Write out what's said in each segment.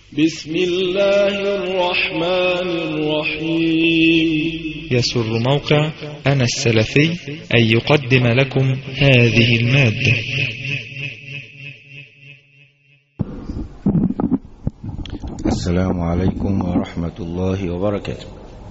بسم الله الرحمن الرحيم يسر موقع أنا السلفي أن يقدم لكم هذه المادة السلام عليكم ورحمة الله وبركاته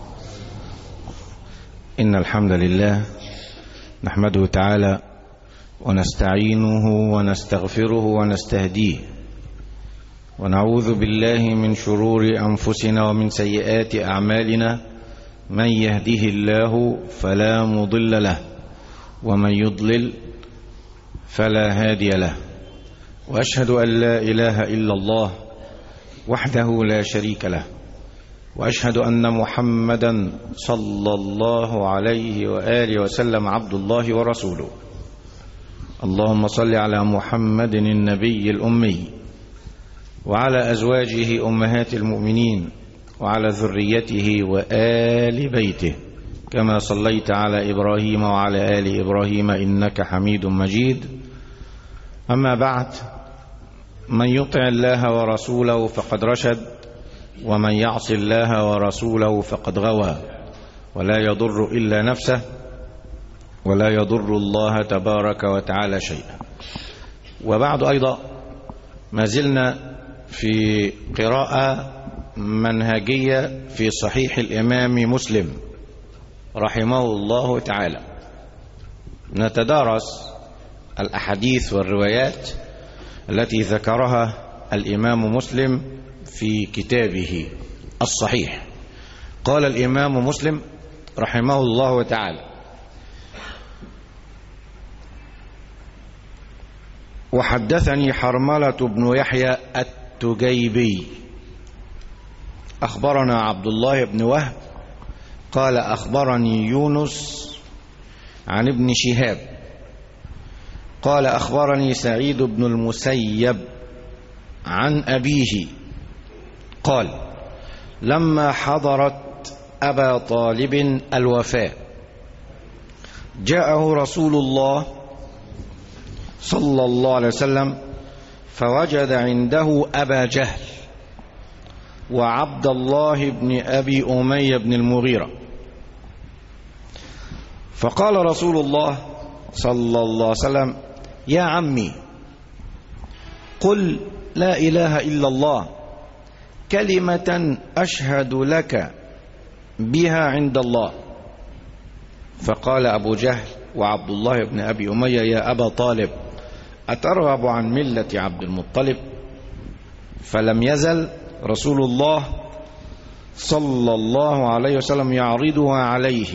إن الحمد لله نحمده تعالى ونستعينه ونستغفره ونستهديه ونعوذ بالله من شرور أنفسنا ومن سيئات أعمالنا من يهده الله فلا مضل له ومن يضلل فلا هادي له وأشهد أن لا إله إلا الله وحده لا شريك له واشهد ان محمدا صلى الله عليه واله وسلم عبد الله ورسوله اللهم صل على محمد النبي الامي وعلى ازواجه امهات المؤمنين وعلى ذريته وال بيته كما صليت على ابراهيم وعلى ال ابراهيم انك حميد مجيد اما بعد من يطع الله ورسوله فقد رشد ومن يعص الله ورسوله فقد غوى ولا يضر الا نفسه ولا يضر الله تبارك وتعالى شيئا وبعد ايضا ما زلنا في قراءه منهجيه في صحيح الامام مسلم رحمه الله تعالى نتدارس الاحاديث والروايات التي ذكرها الامام مسلم في كتابه الصحيح قال الامام مسلم رحمه الله تعالى وحدثني حرمله بن يحيى التجيبي اخبرنا عبد الله بن وهب قال اخبرني يونس عن ابن شهاب قال اخبرني سعيد بن المسيب عن ابيه قال لما حضرت ابا طالب الوفاه جاءه رسول الله صلى الله عليه وسلم فوجد عنده ابا جهل وعبد الله بن ابي اميه بن المغيره فقال رسول الله صلى الله عليه وسلم يا عمي قل لا اله الا الله كلمه اشهد لك بها عند الله فقال ابو جهل وعبد الله بن ابي اميه يا ابا طالب اترغب عن مله عبد المطلب فلم يزل رسول الله صلى الله عليه وسلم يعرضها عليه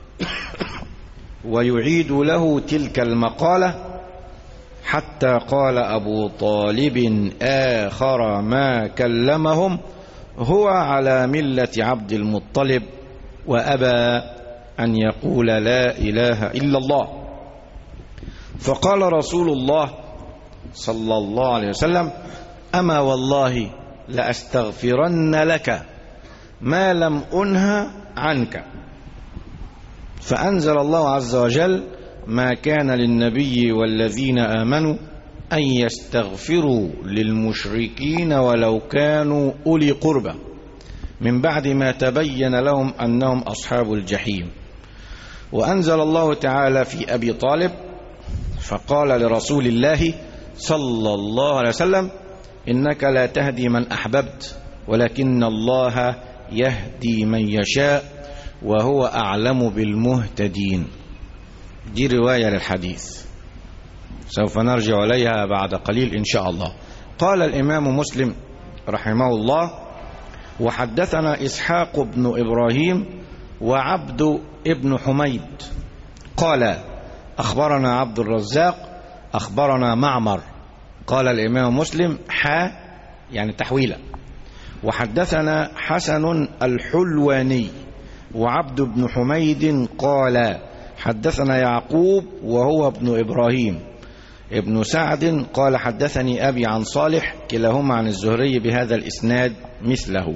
ويعيد له تلك المقاله حتى قال ابو طالب اخر ما كلمهم هو على مله عبد المطلب وابى ان يقول لا اله الا الله فقال رسول الله صلى الله عليه وسلم اما والله لاستغفرن لك ما لم انه عنك فانزل الله عز وجل ما كان للنبي والذين امنوا ان يستغفروا للمشركين ولو كانوا اولي قربى من بعد ما تبين لهم انهم اصحاب الجحيم وانزل الله تعالى في ابي طالب فقال لرسول الله صلى الله عليه وسلم انك لا تهدي من احببت ولكن الله يهدي من يشاء وهو اعلم بالمهتدين دي روايه للحديث سوف نرجع اليها بعد قليل ان شاء الله قال الامام مسلم رحمه الله وحدثنا اسحاق بن ابراهيم وعبد ابن حميد قال اخبرنا عبد الرزاق اخبرنا معمر قال الامام مسلم حا يعني تحويلا وحدثنا حسن الحلواني وعبد بن حميد قال حدثنا يعقوب وهو ابن ابراهيم ابن سعد قال حدثني ابي عن صالح كلاهما عن الزهري بهذا الاسناد مثله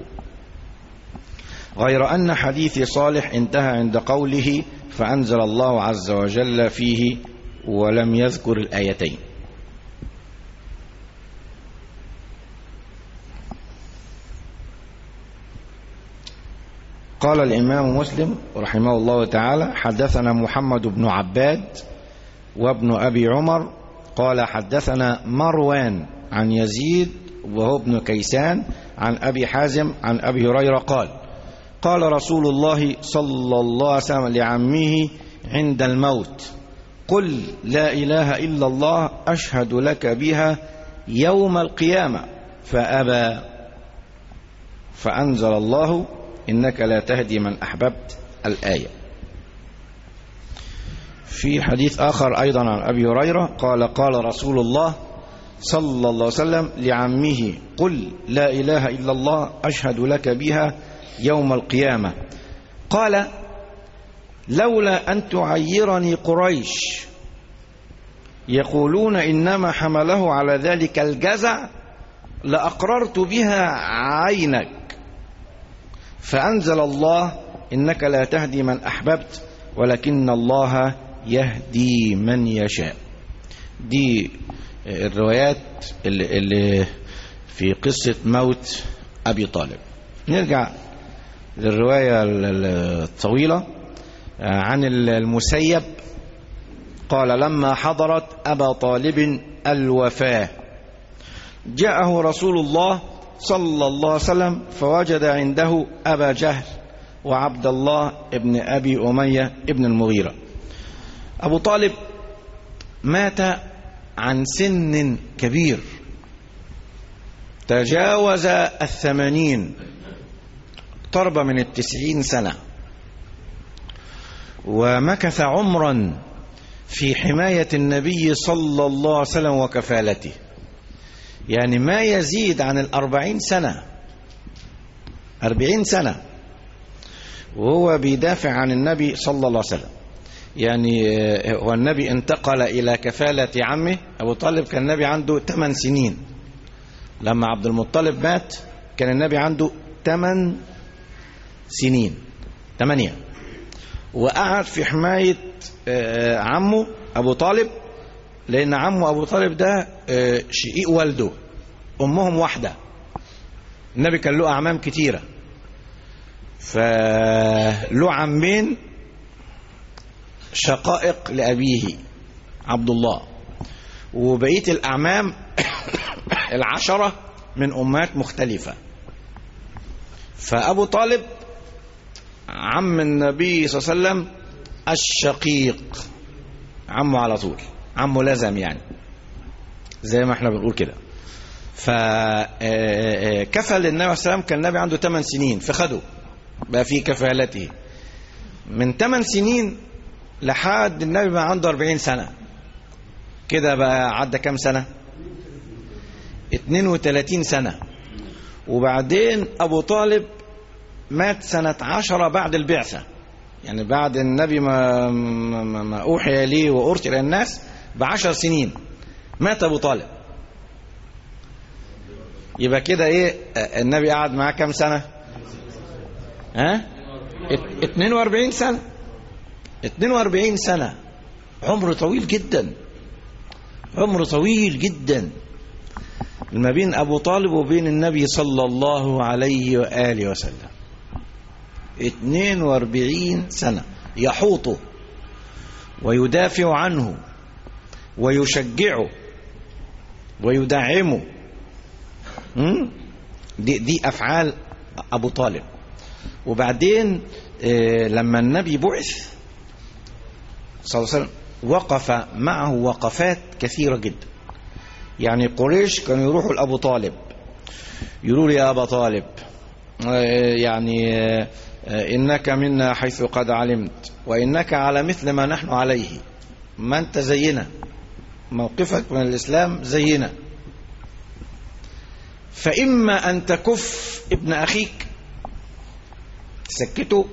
غير ان حديث صالح انتهى عند قوله فانزل الله عز وجل فيه ولم يذكر الايتين قال الإمام مسلم رحمه الله تعالى حدثنا محمد بن عباد وابن أبي عمر قال حدثنا مروان عن يزيد وهو ابن كيسان عن أبي حازم عن أبي هريرة قال قال رسول الله صلى الله عليه وسلم لعمه عند الموت قل لا إله إلا الله أشهد لك بها يوم القيامة فأبى فأنزل الله إنك لا تهدي من أحببت الآية في حديث آخر أيضا عن أبي هريرة قال قال رسول الله صلى الله عليه وسلم لعمه قل لا إله إلا الله أشهد لك بها يوم القيامة قال لولا أن تعيرني قريش يقولون إنما حمله على ذلك الجزع لأقررت بها عينك فأنزل الله إنك لا تهدي من أحببت ولكن الله يهدي من يشاء دي الروايات اللي, اللي في قصة موت أبي طالب نرجع للرواية الطويلة عن المسيب قال لما حضرت أبا طالب الوفاة جاءه رسول الله صلى الله عليه وسلم فوجد عنده أبا جهل وعبد الله ابن أبي أمية ابن المغيرة أبو طالب مات عن سن كبير تجاوز الثمانين قرب من التسعين سنة ومكث عمرا في حماية النبي صلى الله عليه وسلم وكفالته يعني ما يزيد عن الأربعين سنة أربعين سنة وهو بيدافع عن النبي صلى الله عليه وسلم يعني هو النبي انتقل إلى كفالة عمه أبو طالب كان النبي عنده 8 سنين لما عبد المطلب مات كان النبي عنده 8 سنين 8 وقعد في حماية عمه أبو طالب لأن عمه أبو طالب ده شقيق والده أمهم واحدة النبي كان له أعمام كتيرة فله عمين شقائق لأبيه عبد الله وبقية الأعمام العشرة من أمات مختلفة فأبو طالب عم النبي صلى الله عليه وسلم الشقيق عمه على طول عمه لازم يعني زي ما احنا بنقول كده فكفل النبي عليه السلام كان النبي عنده 8 سنين فخده بقى في كفالته من 8 سنين لحد النبي ما عنده 40 سنة كده بقى عدى كام سنة 32 سنة وبعدين أبو طالب مات سنة عشرة بعد البعثة يعني بعد النبي ما, ما, ما أوحي ليه وأرسل إلى الناس بعشر سنين مات أبو طالب يبقى كده إيه النبي قعد معاه كام سنة ها 42 سنة 42 سنة عمر طويل جدا عمر طويل جدا ما بين أبو طالب وبين النبي صلى الله عليه وآله وسلم 42 سنة يحوطه ويدافع عنه ويشجعه ويدعمه دي, دي أفعال أبو طالب وبعدين لما النبي بعث صلى الله عليه وسلم وقف معه وقفات كثيرة جدا يعني قريش كانوا يروحوا لأبو طالب يقولوا يا أبا طالب يعني إنك منا حيث قد علمت وإنك على مثل ما نحن عليه ما أنت زينا موقفك من الإسلام زينا فإما أن تكف ابن أخيك تسكته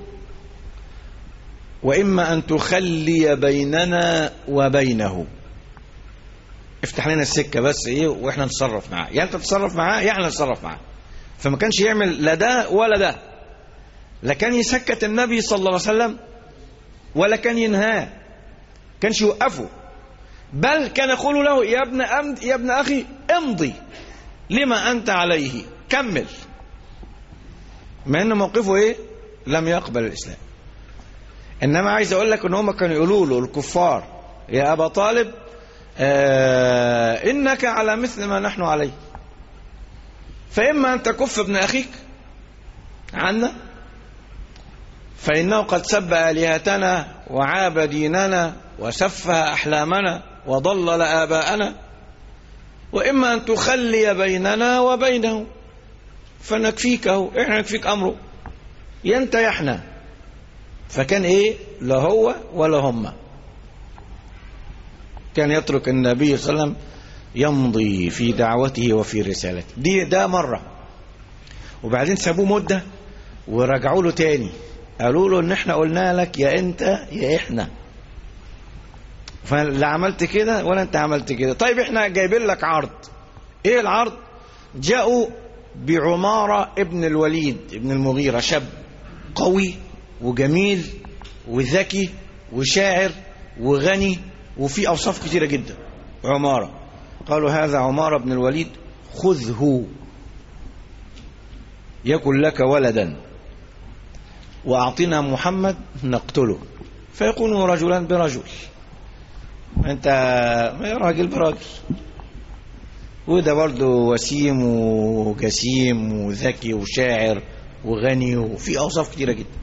وإما أن تخلي بيننا وبينه افتح لنا السكة بس إيه وإحنا نتصرف معاه يعني أنت تتصرف معاه يعني نتصرف معاه فما كانش يعمل لا ده ولا ده لا كان يسكت النبي صلى الله عليه وسلم ولا كان ينهاه كانش يوقفه بل كان يقول له يا ابن أمد يا ابن أخي امضي لما أنت عليه كمل مع أن موقفه إيه لم يقبل الإسلام إنما عايز أقول لك إن هم كانوا يقولوا له الكفار يا أبا طالب آه إنك على مثل ما نحن عليه فإما أن تكف ابن أخيك عنا فإنه قد سب آلهتنا وعاب ديننا وسفه أحلامنا وضلل آباءنا وإما أن تخلي بيننا وبينه فنكفيكه إحنا نكفيك أمره ينت يحنا فكان إيه لا هو ولا هم كان يترك النبي صلى الله عليه وسلم يمضي في دعوته وفي رسالته دي ده مرة وبعدين سابوه مدة ورجعوا له تاني قالوا له ان احنا قلنا لك يا انت يا احنا فلا عملت كده ولا انت عملت كده طيب احنا جايبين لك عرض ايه العرض جاءوا بعمارة ابن الوليد ابن المغيرة شاب قوي وجميل وذكي وشاعر وغني وفي اوصاف كتيرة جدا عمارة قالوا هذا عمارة بن الوليد خذه يكن لك ولدا وأعطنا محمد نقتله فيكون رجلا برجل انت راجل براجل وده برضه وسيم وجسيم وذكي وشاعر وغني وفي أوصاف كتيرة جدا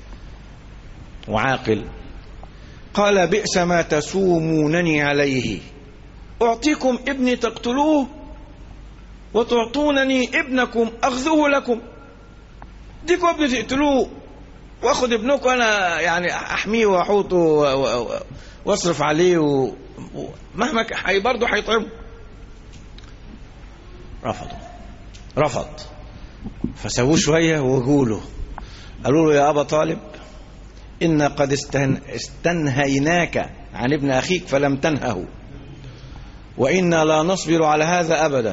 وعاقل قال بئس ما تسومونني عليه أعطيكم ابني تقتلوه وتعطونني ابنكم أخذه لكم ديكم ابني تقتلوه واخد ابنكم انا يعني احميه واحوطه واصرف عليه ومهما حي برضه هيطعمه رفضوا رفض فسووه شويه وقولوا قالوا له يا ابا طالب إن قد استن استنهيناك عن ابن أخيك فلم تنهه وإنا لا نصبر على هذا أبدا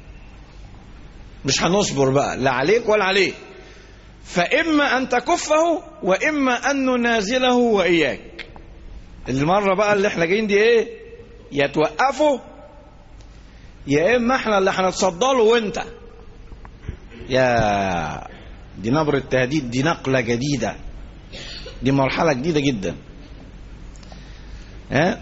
مش هنصبر بقى لا عليك ولا عليه فإما أن تكفه وإما أن ننازله وإياك المرة بقى اللي احنا جايين دي ايه يا توقفه يا إما احنا اللي هنتصدى له وانت يا دي نبرة تهديد دي نقلة جديدة دي مرحلة جديدة جدا ها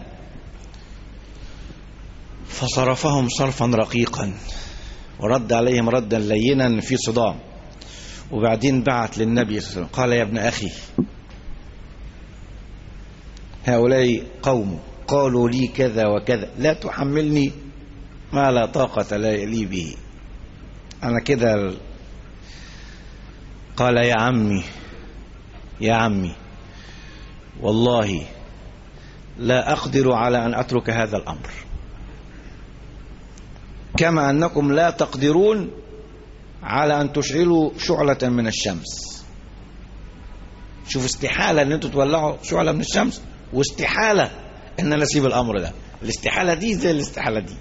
فصرفهم صرفا رقيقا ورد عليهم ردا لينا في صدام وبعدين بعت للنبي صلى الله عليه وسلم قال يا ابن أخي هؤلاء قوم قالوا لي كذا وكذا لا تحملني ما لا طاقة لي به أنا كده قال يا عمي يا عمي والله لا أقدر على أن أترك هذا الأمر كما أنكم لا تقدرون على أن تشعلوا شعلة من الشمس شوف استحالة أن أنتوا تولعوا شعلة من الشمس واستحالة أن أنا أسيب الأمر ده الاستحالة دي زي الاستحالة دي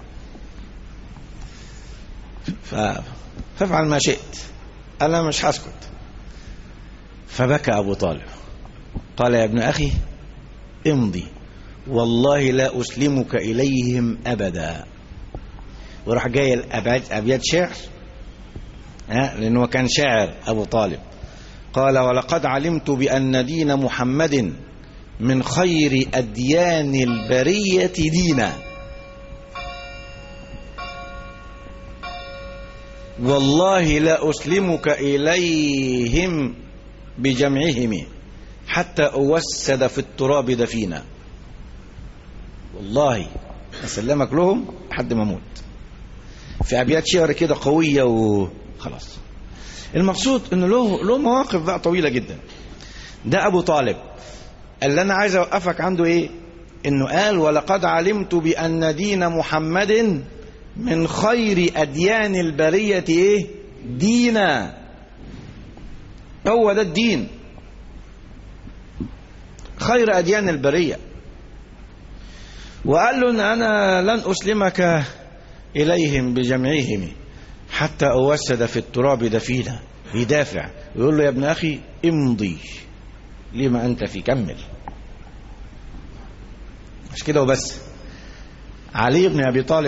ف... فافعل ما شئت أنا مش هسكت فبكى أبو طالب قال يا ابن أخي امضي والله لا أسلمك إليهم أبدا وراح جاي الأبيات أبيات شعر ها لأنه كان شاعر أبو طالب قال ولقد علمت بأن دين محمد من خير أديان البرية دينا والله لا أسلمك إليهم بجمعهم حتى أوسد في التراب دفينا والله أسلمك لهم حد ما أموت في أبيات شعر كده قوية وخلاص المقصود أنه له له مواقف بقى طويلة جدا ده أبو طالب اللي أنا عايز أوقفك عنده إيه إنه قال ولقد علمت بأن دين محمد من خير أديان البرية إيه دينا هو ده الدين خير أديان البرية وقال له إن أنا لن أسلمك إليهم بجمعهم حتى أوسد في التراب دفينا يدافع ويقول له يا ابن أخي امضي لما أنت في كمل مش كده وبس علي بن أبي طالب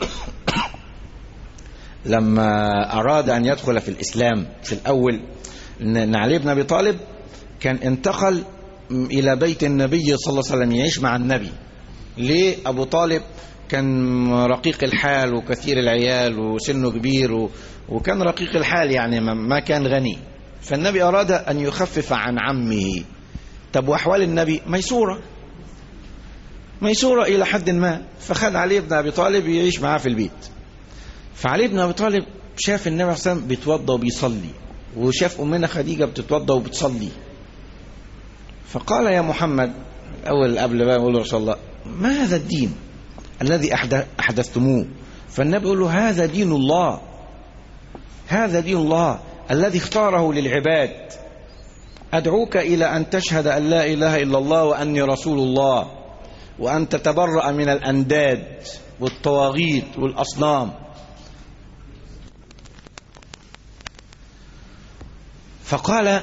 لما أراد أن يدخل في الإسلام في الأول ان علي بن ابي طالب كان انتقل الى بيت النبي صلى الله عليه وسلم يعيش مع النبي ليه ابو طالب كان رقيق الحال وكثير العيال وسنه كبير و... وكان رقيق الحال يعني ما- ما كان غني فالنبي اراد ان يخفف عن عمه طب واحوال النبي ميسوره ميسوره الى حد ما فخد علي بن ابي طالب يعيش معاه في البيت فعلي بن ابي طالب شاف النبي عليه الصلاه والسلام بيتوضى وبيصلي وشاف امنا خديجه بتتوضى وبتصلي فقال يا محمد اول قبل بقى يقول له رسول الله ما هذا الدين الذي أحدث احدثتموه فالنبي يقول له هذا دين الله هذا دين الله الذي اختاره للعباد ادعوك الى ان تشهد ان لا اله الا الله واني رسول الله وان تتبرأ من الانداد والطواغيت والاصنام فقال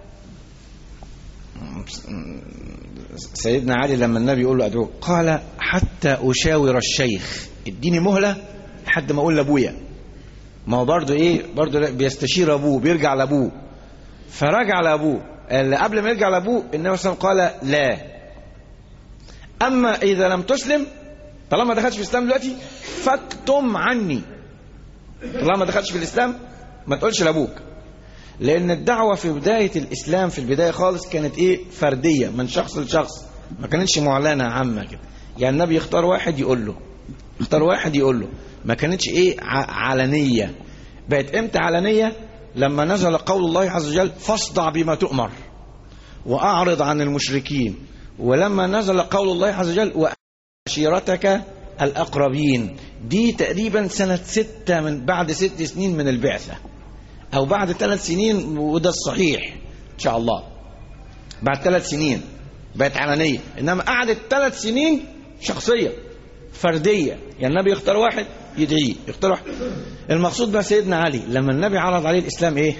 سيدنا علي لما النبي يقول له ادعوك قال حتى اشاور الشيخ اديني مهله لحد ما اقول لابويا ما هو برضه ايه برضه بيستشير ابوه بيرجع لابوه فرجع لابوه اللي قبل ما يرجع لابوه النبي صلى الله عليه وسلم قال لا اما اذا لم تسلم طالما ما دخلتش في الاسلام دلوقتي فاكتم عني طالما ما دخلتش في الاسلام ما تقولش لابوك لان الدعوه في بدايه الاسلام في البدايه خالص كانت ايه فرديه من شخص لشخص ما كانتش معلنه عامه كده يعني النبي يختار واحد يقول له يختار واحد يقول له ما كانتش ايه ع- علنيه بقت امتى علنيه لما نزل قول الله عز وجل فاصدع بما تؤمر واعرض عن المشركين ولما نزل قول الله عز وجل وعشيرتك الاقربين دي تقريبا سنه ستة من بعد ست سنين من البعثه او بعد ثلاث سنين وده الصحيح ان شاء الله بعد ثلاث سنين بقت علنيه انما قعدت ثلاث سنين شخصيه فرديه يعني النبي يختار واحد يدعيه يختار واحد المقصود بقى سيدنا علي لما النبي عرض عليه الاسلام ايه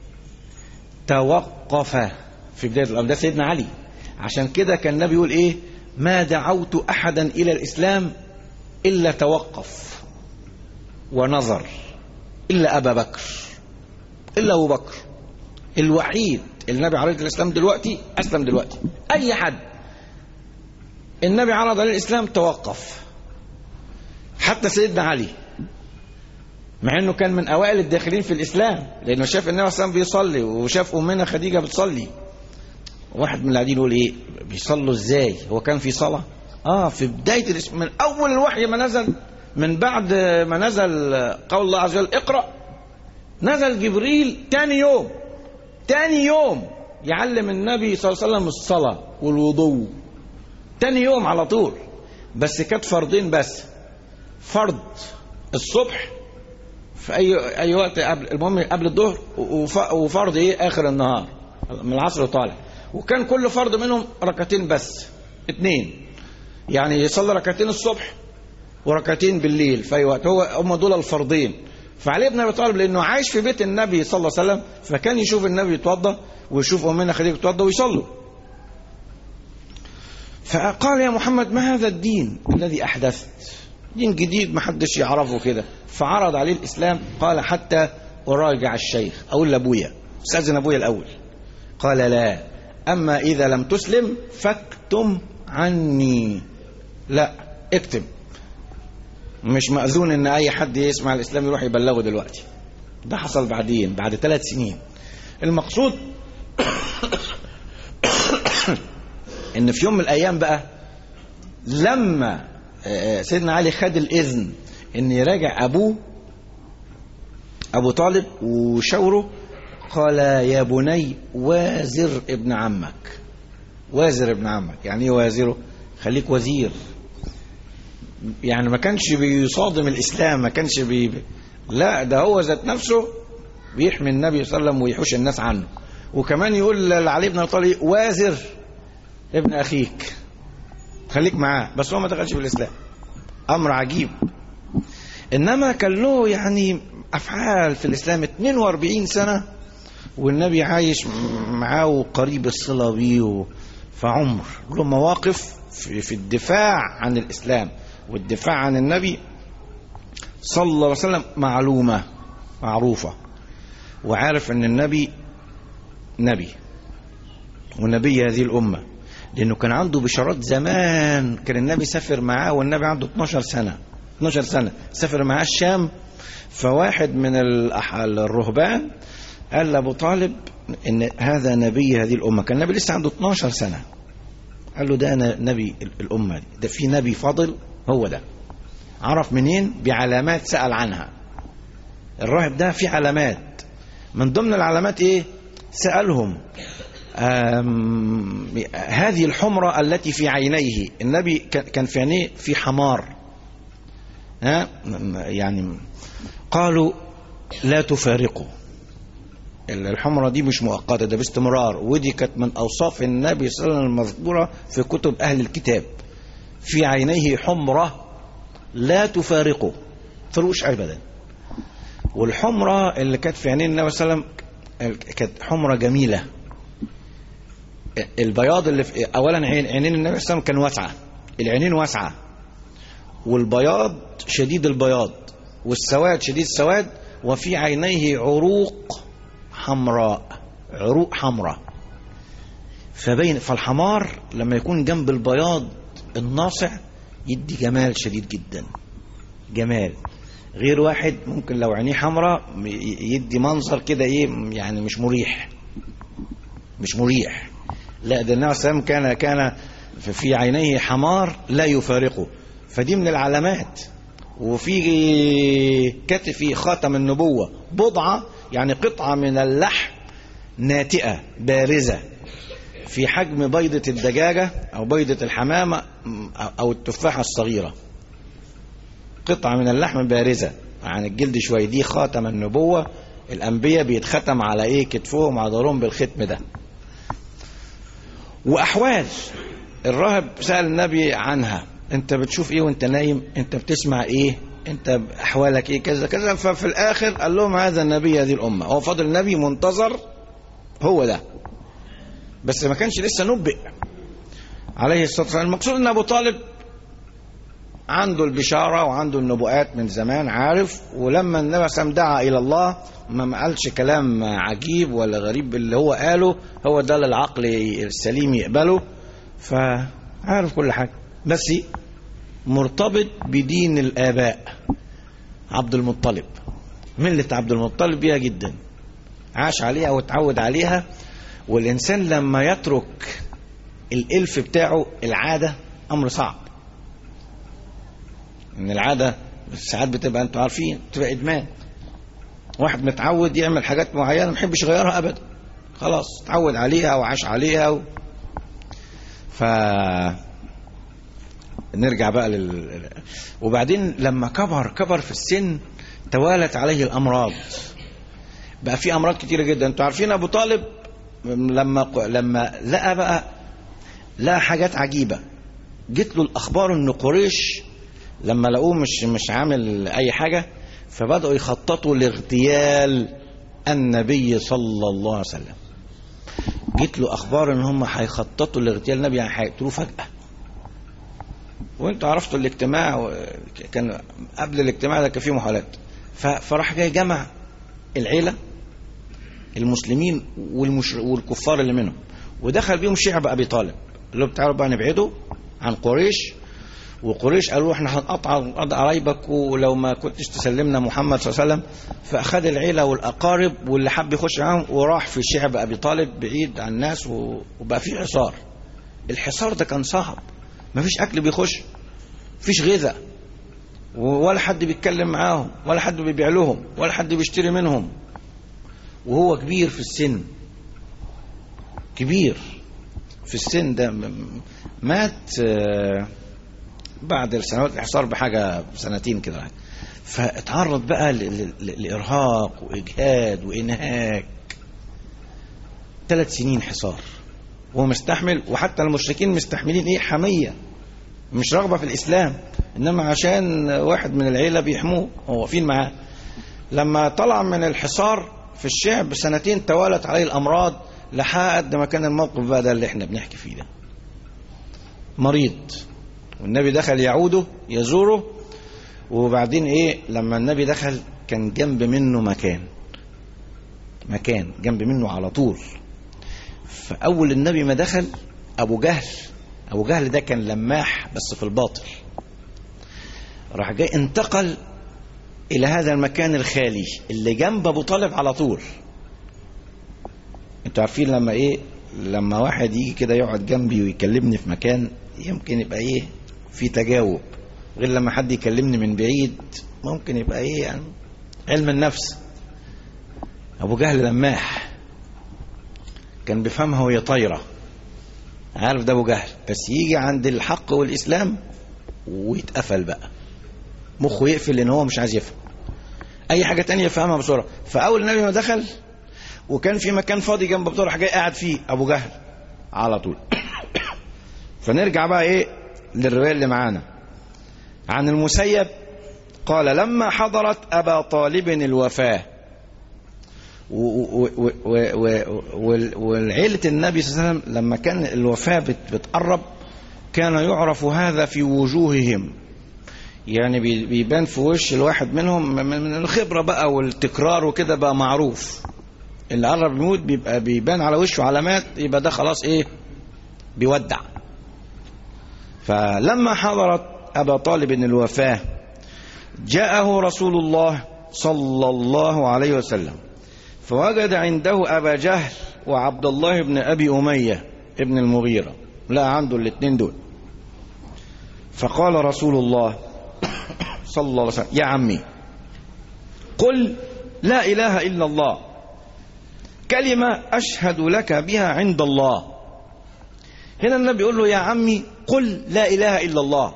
توقف في بدايه الامر ده سيدنا علي عشان كده كان النبي يقول ايه ما دعوت احدا الى الاسلام الا توقف ونظر الا ابا بكر الا ابو بكر الوحيد النبي عرض الاسلام دلوقتي اسلم دلوقتي اي حد النبي عرض عليه الاسلام توقف حتى سيدنا علي مع انه كان من اوائل الداخلين في الاسلام لانه شاف النبي صلى الله عليه وسلم بيصلي وشاف امنا خديجه بتصلي واحد من اللي قاعدين يقول ايه بيصلوا ازاي هو كان في صلاه اه في بدايه الاسلام من اول الوحي ما نزل من بعد ما نزل قول الله عز وجل اقرا نزل جبريل تاني يوم تاني يوم يعلم النبي صلى الله عليه وسلم الصلاة والوضوء تاني يوم على طول بس كانت فرضين بس فرض الصبح في اي اي وقت قبل المهم قبل الظهر وف- وفرض ايه اخر النهار من العصر طالع وكان كل فرض منهم ركعتين بس اتنين يعني يصلي ركعتين الصبح وركعتين بالليل في اي وقت هو هم دول الفرضين فعلي بن ابي طالب لانه عايش في بيت النبي صلى الله عليه وسلم فكان يشوف النبي يتوضا ويشوف امنا خديجه تتوضا ويصلوا فقال يا محمد ما هذا الدين الذي احدثت دين جديد ما حدش يعرفه كده فعرض عليه الاسلام قال حتى اراجع الشيخ اقول لابويا استاذن ابويا الاول قال لا اما اذا لم تسلم فاكتم عني لا اكتم مش مأذون ان اي حد يسمع الاسلام يروح يبلغه دلوقتي ده حصل بعدين بعد ثلاث سنين المقصود ان في يوم من الايام بقى لما آه، سيدنا علي خد الاذن ان يراجع ابوه ابو طالب وشاوره قال يا بني وازر ابن عمك وازر ابن عمك يعني ايه وازره خليك وزير يعني ما كانش بيصادم الاسلام ما كانش بي لا ده هو ذات نفسه بيحمي النبي صلى الله عليه وسلم ويحوش الناس عنه وكمان يقول لعلي بن ابي طالب وازر ابن اخيك خليك معاه بس هو ما دخلش في الاسلام امر عجيب انما كان له يعني افعال في الاسلام 42 سنه والنبي عايش معاه قريب الصله بيه فعمر له مواقف في, في الدفاع عن الاسلام والدفاع عن النبي صلى الله عليه وسلم معلومه معروفه وعارف ان النبي نبي ونبي هذه الأمة لأنه كان عنده بشارات زمان كان النبي سافر معاه والنبي عنده 12 سنة 12 سنة سافر معاه الشام فواحد من الأح- الرهبان قال لأبو طالب إن هذا نبي هذه الأمة كان النبي لسه عنده 12 سنة قال له ده أنا نبي ال- الأمة دي ده في نبي فاضل هو ده عرف منين بعلامات سأل عنها الراهب ده في علامات من ضمن العلامات ايه سألهم آم، هذه الحمرة التي في عينيه النبي كان كان في عينيه في حمار ها يعني قالوا لا تفارقه الحمرة دي مش مؤقتة ده باستمرار ودي كانت من أوصاف النبي صلى الله عليه وسلم المذكورة في كتب أهل الكتاب في عينيه حمرة لا تفارقه فروش أبدا والحمرة اللي كانت في عينين النبي صلى الله عليه وسلم كانت حمرة جميلة البياض اللي في أولا عين عينين النبي صلى الله عليه وسلم كان واسعة العينين واسعة والبياض شديد البياض والسواد شديد السواد وفي عينيه عروق حمراء عروق حمراء فبين فالحمار لما يكون جنب البياض الناصع يدي جمال شديد جدا جمال غير واحد ممكن لو عينيه حمراء يدي منظر كده ايه يعني مش مريح مش مريح لا ده النبي صلى الله عليه وسلم كان كان في عينيه حمار لا يفارقه فدي من العلامات وفي كتف في خاتم النبوة بضعة يعني قطعة من اللحم ناتئة بارزة في حجم بيضة الدجاجة أو بيضة الحمامة أو التفاحة الصغيرة قطعة من اللحم بارزة عن الجلد شوية دي خاتم النبوة الأنبياء بيتختم على إيه كتفهم على ظهرهم بالختم ده وأحوال الراهب سأل النبي عنها أنت بتشوف إيه وأنت نايم أنت بتسمع إيه أنت أحوالك إيه كذا كذا ففي الآخر قال لهم هذا النبي هذه الأمة هو فاضل نبي منتظر هو ده بس ما كانش لسه نبئ عليه الصلاة والسلام المقصود أن أبو طالب عنده البشارة وعنده النبوءات من زمان عارف ولما النبي صلى الله عليه وسلم دعا إلى الله ما قالش كلام عجيب ولا غريب اللي هو قاله هو ده اللي العقل السليم يقبله فعارف كل حاجة بس مرتبط بدين الآباء عبد المطلب ملة عبد المطلب بيها جدا عاش عليها واتعود عليها والإنسان لما يترك الإلف بتاعه العادة أمر صعب ان العاده ساعات بتبقى انتوا عارفين بتبقى ادمان واحد متعود يعمل حاجات معينه ما يحبش يغيرها ابدا خلاص اتعود عليها وعاش عليها و... ف نرجع بقى لل وبعدين لما كبر كبر في السن توالت عليه الامراض بقى في امراض كتيره جدا انتوا عارفين ابو طالب لما لما لقى بقى لقى حاجات عجيبه جت له الاخبار ان قريش لما لقوه مش مش عامل اي حاجه فبداوا يخططوا لاغتيال النبي صلى الله عليه وسلم جيت له اخبار ان هم هيخططوا لاغتيال النبي يعني هيقتلوه فجاه وانتوا عرفتوا الاجتماع كان قبل الاجتماع ده كان فيه محاولات فراح جاي جمع العيله المسلمين والمش... والكفار اللي منهم ودخل بيهم شعب ابي طالب اللي هو بتعالوا بقى نبعده عن قريش وقريش قالوا احنا هنقطع قرايبك ولو ما كنتش تسلمنا محمد صلى الله عليه وسلم فاخذ العيله والاقارب واللي حب يخش معاهم وراح في شعب ابي طالب بعيد عن الناس وبقى في حصار الحصار ده كان صعب ما فيش اكل بيخش فيش غذاء ولا حد بيتكلم معاهم ولا حد بيبيع لهم ولا حد بيشتري منهم وهو كبير في السن كبير في السن ده مات بعد سنوات الحصار بحاجة سنتين كده فاتعرض بقى لإرهاق وإجهاد وإنهاك ثلاث سنين حصار وهو مستحمل وحتى المشركين مستحملين ايه حمية مش رغبة في الإسلام إنما عشان واحد من العيلة بيحموه هو واقفين معاه لما طلع من الحصار في الشعب سنتين توالت عليه الأمراض لحد ما كان الموقف بقى ده اللي احنا بنحكي فيه ده مريض والنبي دخل يعوده يزوره وبعدين ايه لما النبي دخل كان جنب منه مكان مكان جنب منه على طول فأول النبي ما دخل أبو جهل أبو جهل ده كان لماح بس في الباطل راح جاي انتقل إلى هذا المكان الخالي اللي جنب أبو طالب على طول انتوا عارفين لما ايه لما واحد يجي كده يقعد جنبي ويكلمني في مكان يمكن يبقى ايه في تجاوب غير لما حد يكلمني من بعيد ممكن يبقى ايه يعني علم النفس ابو جهل لماح كان بيفهمها وهي طايره عارف ده ابو جهل بس يجي عند الحق والاسلام ويتقفل بقى مخه يقفل لان هو مش عايز يفهم اي حاجه تانية يفهمها بسرعه فاول النبي ما دخل وكان في مكان فاضي جنب ابو طلحه جاي قاعد فيه ابو جهل على طول فنرجع بقى ايه للروايه اللي معانا عن المسيب قال لما حضرت ابا طالب الوفاه والعيلة النبي صلى الله عليه وسلم لما كان الوفاة بت- بتقرب كان يعرف هذا في وجوههم يعني بي- بيبان في وش الواحد منهم من من الخبرة بقى والتكرار وكده بقى معروف اللي قرب يموت بيبقى بيبان على وشه علامات يبقى ده خلاص ايه بيودع فلما حضرت أبا طالب الوفاة جاءه رسول الله صلى الله عليه وسلم فوجد عنده أبا جهل وعبد الله بن أبي أمية ابن المغيرة لا عنده الاثنين دول فقال رسول الله صلى الله عليه وسلم يا عمي قل لا إله إلا الله كلمة أشهد لك بها عند الله هنا النبي يقول له يا عمي قل لا إله إلا الله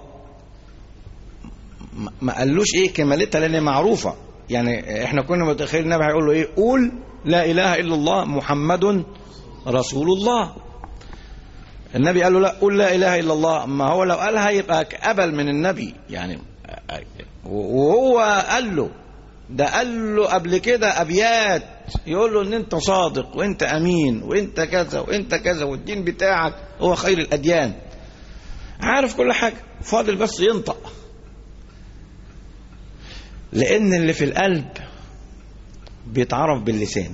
ما- ما قالوش ايه كمالتها لان هي معروفه يعني احنا كنا متخيلين النبي هيقول له ايه قول لا اله الا الله محمد رسول الله النبي قال له لا قول لا اله الا الله ما هو لو قالها يبقى قبل من النبي يعني وهو قال له ده قال له قبل كده ابيات يقول له ان انت صادق وانت امين وانت كذا وانت كذا والدين بتاعك هو خير الاديان عارف كل حاجه فاضل بس ينطق لأن اللي في القلب بيتعرف باللسان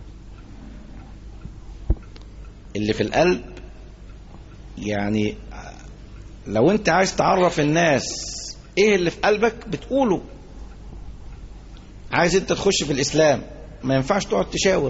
اللي في القلب يعني لو انت عايز تعرف الناس ايه اللي في قلبك بتقوله عايز انت تخش في الاسلام ما ينفعش تقعد تشاور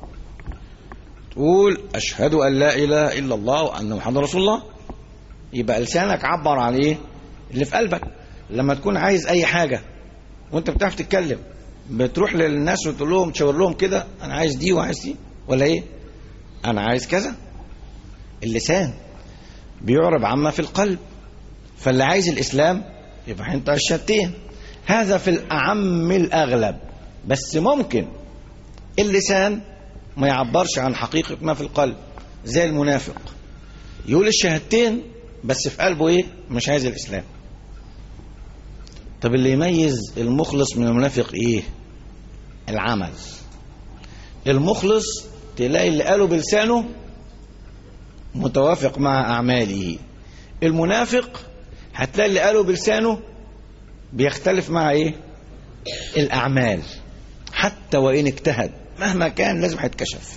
تقول اشهد ان لا اله الا الله وان محمد رسول الله يبقى لسانك عبر عن ايه اللي في قلبك لما تكون عايز اي حاجه وانت بتعرف تتكلم بتروح للناس وتقول لهم تشاور لهم كده انا عايز دي وعايز دي ولا ايه انا عايز كذا اللسان بيعرب عما في القلب فاللي عايز الاسلام يبقى انت الشتين هذا في الاعم الاغلب بس ممكن اللسان ما يعبرش عن حقيقة ما في القلب زي المنافق يقول الشهادتين بس في قلبه ايه مش عايز الاسلام طب اللي يميز المخلص من المنافق ايه العمل المخلص تلاقي اللي قاله بلسانه متوافق مع اعماله المنافق هتلاقي اللي قاله بلسانه بيختلف مع ايه الاعمال حتى وان اجتهد مهما كان لازم هيتكشف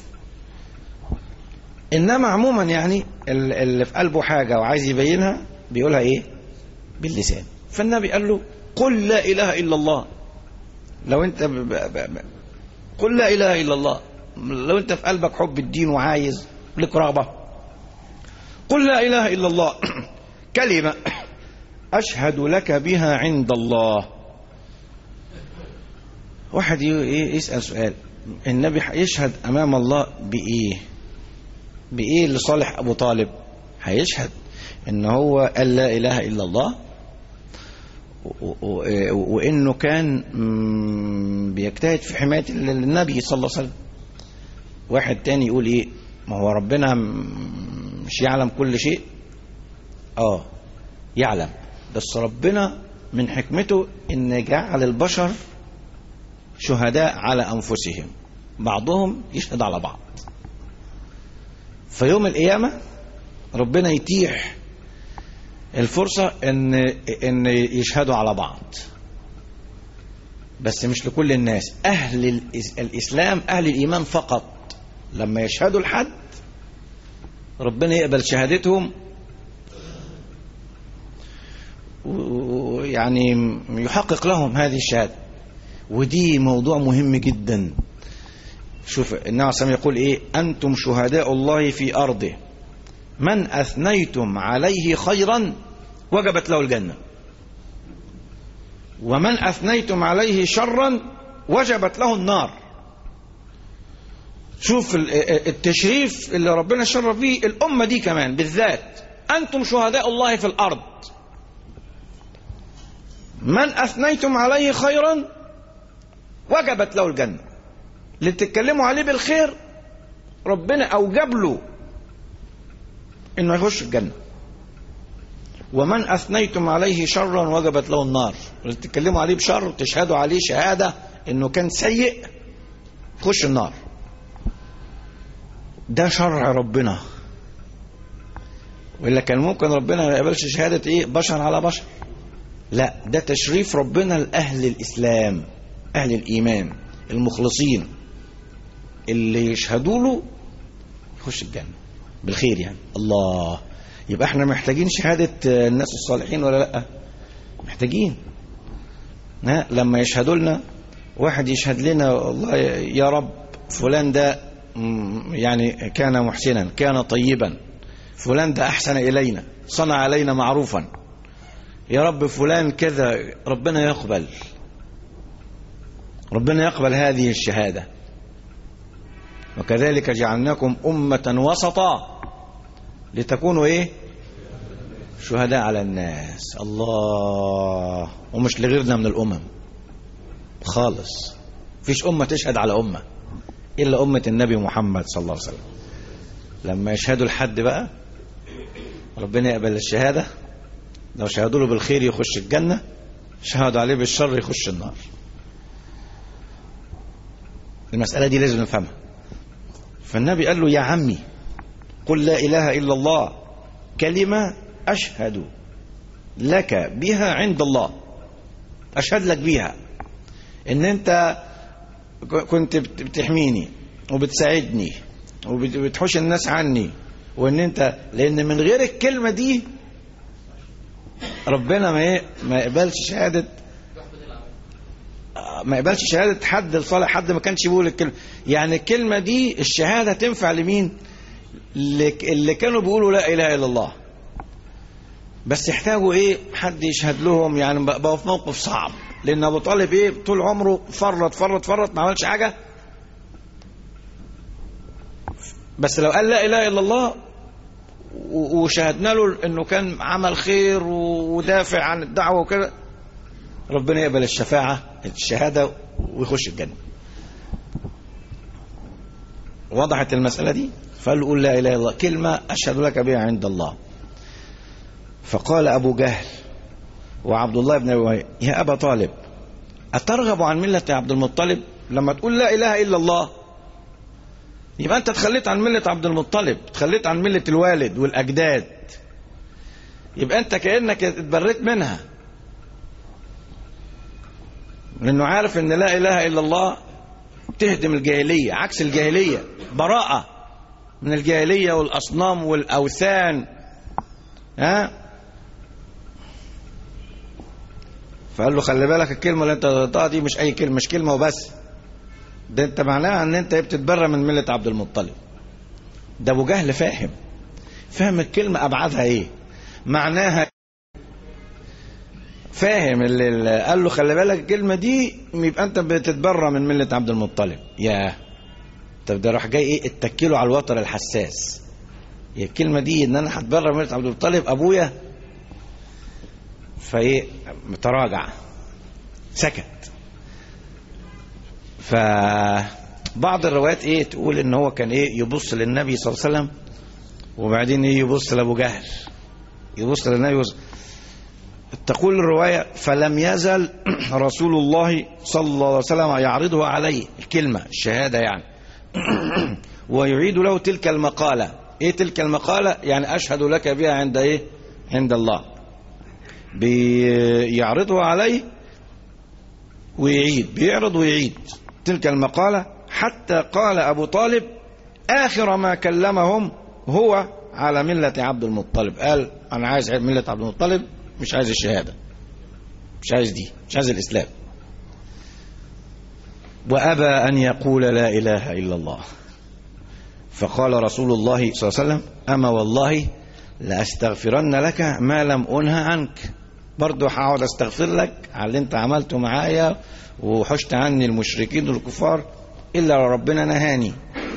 انما عموما يعني ال- اللي في قلبه حاجه وعايز يبينها بيقولها ايه باللسان فالنبي قال له قل لا اله الا الله لو انت ب... ب... ب... ب... قل لا اله الا الله لو انت في قلبك حب الدين وعايز لك رغبه قل لا اله الا الله كلمه اشهد لك بها عند الله واحد ي- إيه يسال سؤال النبي يشهد امام الله بايه بايه لصالح ابو طالب هيشهد ان هو قال لا اله الا الله و- و- وانه كان مم، بيجتهد في حمايه النبي صلى الله عليه وسلم واحد تاني يقول ايه ما هو ربنا م- مش يعلم كل شيء اه يعلم بس ربنا من حكمته ان جعل البشر شهداء على انفسهم بعضهم يشهد على بعض في يوم القيامه ربنا يتيح الفرصة ان ان يشهدوا على بعض بس مش لكل الناس اهل الإس- الاسلام اهل الايمان فقط لما يشهدوا لحد ربنا يقبل شهادتهم ويعني يحقق لهم هذه الشهادة ودي موضوع مهم جدا شوف النبي عليه الصلاة يقول ايه انتم شهداء الله في ارضه من اثنيتم عليه خيرا وجبت له الجنة ومن اثنيتم عليه شرا وجبت له النار شوف التشريف اللي ربنا شرف بيه الامة دي كمان بالذات انتم شهداء الله في الارض من اثنيتم عليه خيرا وجبت له الجنه اللي تتكلموا عليه بالخير ربنا اوجب له انه يخش الجنه ومن اثنيتم عليه شرا وجبت له النار اللي تتكلموا عليه بشر وتشهدوا عليه شهاده انه كان سيء خش النار ده شرع ربنا وإلا كان ممكن ربنا ما يقبلش شهادة إيه بشر على بشر لا ده تشريف ربنا لأهل الإسلام أهل الإيمان المخلصين اللي يشهدوا له يخش الجنة بالخير يعني الله يبقى احنا محتاجين شهادة الناس الصالحين ولا لا محتاجين ها لما يشهدوا لنا واحد يشهد لنا والله يا رب فلان ده يعني كان محسنا كان طيبا فلان ده أحسن إلينا صنع علينا معروفا يا رب فلان كذا ربنا يقبل ربنا يقبل هذه الشهادة وكذلك جعلناكم أمة وسطا لتكونوا إيه شهداء على الناس الله ومش لغيرنا من الأمم خالص فيش أمة تشهد على أمة إلا أمة النبي محمد صلى الله عليه وسلم لما يشهدوا لحد بقى ربنا يقبل الشهادة لو شهدوا له بالخير يخش الجنة شهدوا عليه بالشر يخش النار المسألة دي لازم نفهمها فالنبي قال له يا عمي قل لا إله إلا الله كلمة أشهد لك بها عند الله أشهد لك بيها إن أنت كنت بتحميني وبتساعدني وبتحوش الناس عني وان انت لان من غير الكلمه دي ربنا ما ما يقبلش شهاده ما يقبلش شهاده حد لصالح حد ما كانش بيقول الكلمه يعني الكلمه دي الشهاده تنفع لمين اللي كانوا بيقولوا لا اله الا الله بس يحتاجوا ايه حد يشهد لهم يعني بقوا في موقف صعب لان ابو طالب ايه طول عمره فرط فرط فرط ما عملش حاجه بس لو قال لا اله الا الله وشهدنا له انه كان عمل خير ودافع عن الدعوه وكده ربنا يقبل الشفاعه الشهاده ويخش الجنه وضحت المساله دي فقال له قول لا اله الا الله كلمه اشهد لك بها عند الله فقال ابو جهل وعبد الله بن ابي يا ابا طالب اترغب عن مله عبد المطلب لما تقول لا اله الا الله يبقى انت تخليت عن مله عبد المطلب تخليت عن مله الوالد والاجداد يبقى انت كانك اتبريت منها لانه عارف ان لا اله الا الله تهدم الجاهليه عكس الجاهليه براءه من الجاهليه والاصنام والاوثان ها فقال له خلي بالك الكلمه اللي انت قلتها دي مش اي كلمه مش كلمه وبس ده انت معناها ان انت بتتبرى من مله عبد المطلب ده ابو جهل فاهم فاهم الكلمه ابعادها ايه معناها فاهم اللي, اللي قال له خلي بالك الكلمه دي يبقى انت بتتبرى من مله عبد المطلب ياه طب ده راح جاي ايه اتكله على الوتر الحساس هي الكلمه دي ان انا هتبرى من مله عبد المطلب ابويا فايه تراجع سكت فبعض الروايات ايه تقول ان هو كان ايه يبص للنبي صلى الله عليه وسلم وبعدين ايه يبص لابو جهل يبص للنبي يبص تقول الرواية فلم يزل رسول الله صلى الله عليه وسلم يعرضه عليه الكلمة الشهادة يعني ويعيد له تلك المقالة ايه تلك المقالة يعني اشهد لك بها عند ايه عند الله بيعرضه عليه ويعيد بيعرض ويعيد تلك المقالة حتى قال أبو طالب آخر ما كلمهم هو على ملة عبد المطلب قال أنا عايز ملة عبد المطلب مش عايز الشهادة مش عايز دي مش عايز الإسلام وأبى أن يقول لا إله إلا الله فقال رسول الله صلى الله عليه وسلم أما والله لأستغفرن لك ما لم أنهى عنك برضو هقعد استغفر لك على اللي انت عملته معايا وحشت عني المشركين والكفار إلا ربنا نهاني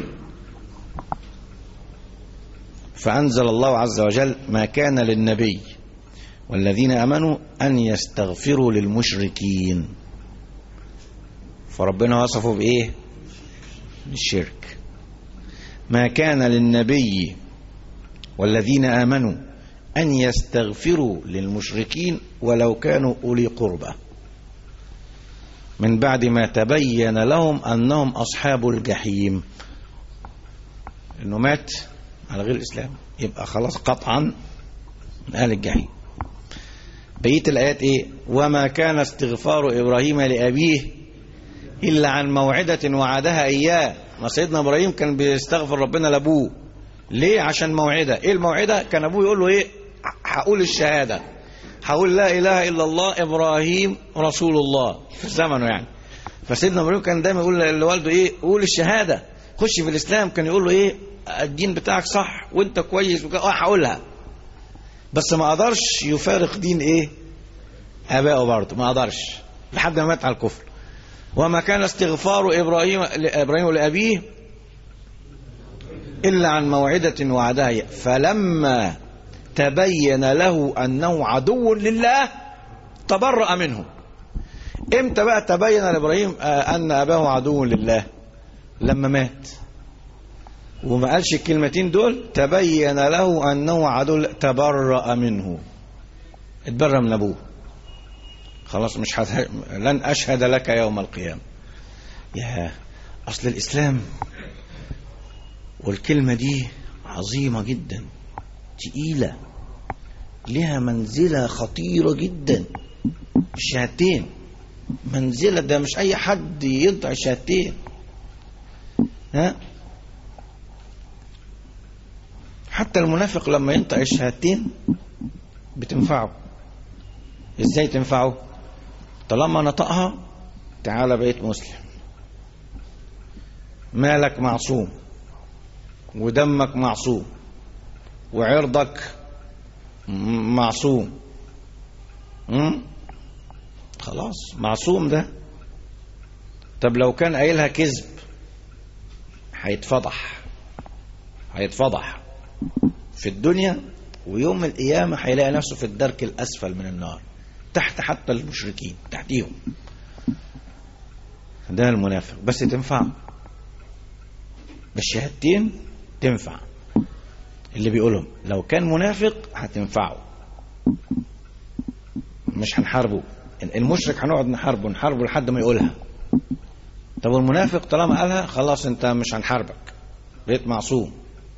فأنزل الله عز وجل ما كان للنبي والذين امنوا ان يستغفروا للمشركين فربنا وصفه بايه بالشرك ما كان للنبي والذين امنوا ان يستغفروا للمشركين ولو كانوا اولي قربى من بعد ما تبين لهم انهم اصحاب الجحيم انه مات على غير الاسلام يبقى خلاص قطعا من اهل الجحيم بقيه الايات ايه وما كان استغفار ابراهيم لابيه الا عن موعده وعدها اياه ما سيدنا ابراهيم كان بيستغفر ربنا لابوه ليه عشان موعده ايه الموعده كان ابوه يقول له ايه هقول الشهاده هقول لا اله الا الله ابراهيم رسول الله في زمنه يعني فسيدنا ابراهيم كان دايما يقول لوالده ايه قول الشهاده خش في الاسلام كان يقول له ايه الدين بتاعك صح وانت كويس وكده اه هقولها بس ما قدرش يفارق دين ايه ابائه برضه ما قدرش لحد ما مات على الكفر وما كان استغفار ابراهيم ابراهيم لابيه الا عن موعده وعدها فلما تبين له انه عدو لله تبرأ منه امتى بقى تبين لابراهيم ان اباه عدو لله لما مات وما قالش الكلمتين دول تبين له انه عدو تبرأ منه اتبرأ من ابوه خلاص مش حت... لن اشهد لك يوم القيامه يا اصل الاسلام والكلمه دي عظيمه جدا تقيله لها منزله خطيره جدا الشهادتين منزله ده مش اي حد ينطق الشهادتين ها حتى المنافق لما ينطق الشهادتين بتنفعه ازاي تنفعه طالما نطقها تعالى بقيت مسلم مالك معصوم ودمك معصوم وعرضك معصوم م? خلاص معصوم ده طب لو كان قايلها كذب هيتفضح هيتفضح في الدنيا ويوم القيامة هيلاقي نفسه في الدرك الأسفل من النار تحت حتى المشركين تحتيهم ده المنافق بس تنفع بالشهادتين تنفع اللي بيقولهم لو كان منافق هتنفعه مش هنحاربه المشرك هنقعد نحاربه نحاربه لحد ما يقولها طب المنافق طالما قالها خلاص انت مش هنحاربك بقيت معصوم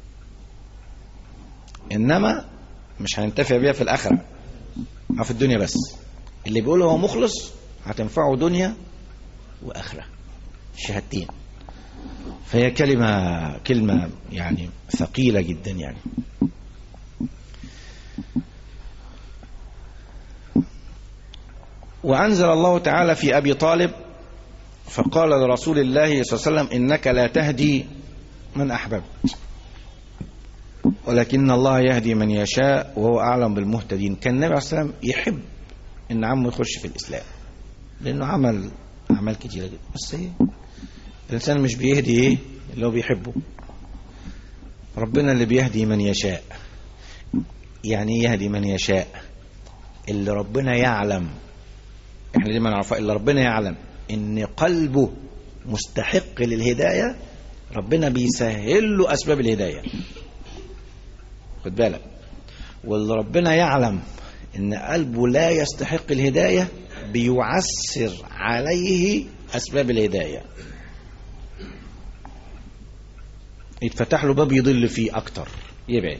انما مش هننتفع بيها في الاخره او في الدنيا بس اللي بيقول هو مخلص هتنفعه دنيا واخره شهادتين فهي كلمه كلمه يعني ثقيله جدا يعني وانزل الله تعالى في ابي طالب فقال لرسول الله صلى الله عليه وسلم انك لا تهدي من احببت ولكن الله يهدي من يشاء وهو أعلم بالمهتدين كان النبي عليه الصلاة والسلام يحب إن عمه يخش في الإسلام لأنه عمل أعمال كتيرة جدا بس إيه الإنسان مش بيهدي إيه اللي هو بيحبه ربنا اللي بيهدي من يشاء يعني يهدي من يشاء اللي ربنا يعلم احنا دايما نعرفها اللي ربنا يعلم ان قلبه مستحق للهدايه ربنا بيسهل له اسباب الهدايه خد بالك واللي ربنا يعلم ان قلبه لا يستحق الهداية بيعسر عليه اسباب الهداية يتفتح له باب يضل فيه اكتر يبعد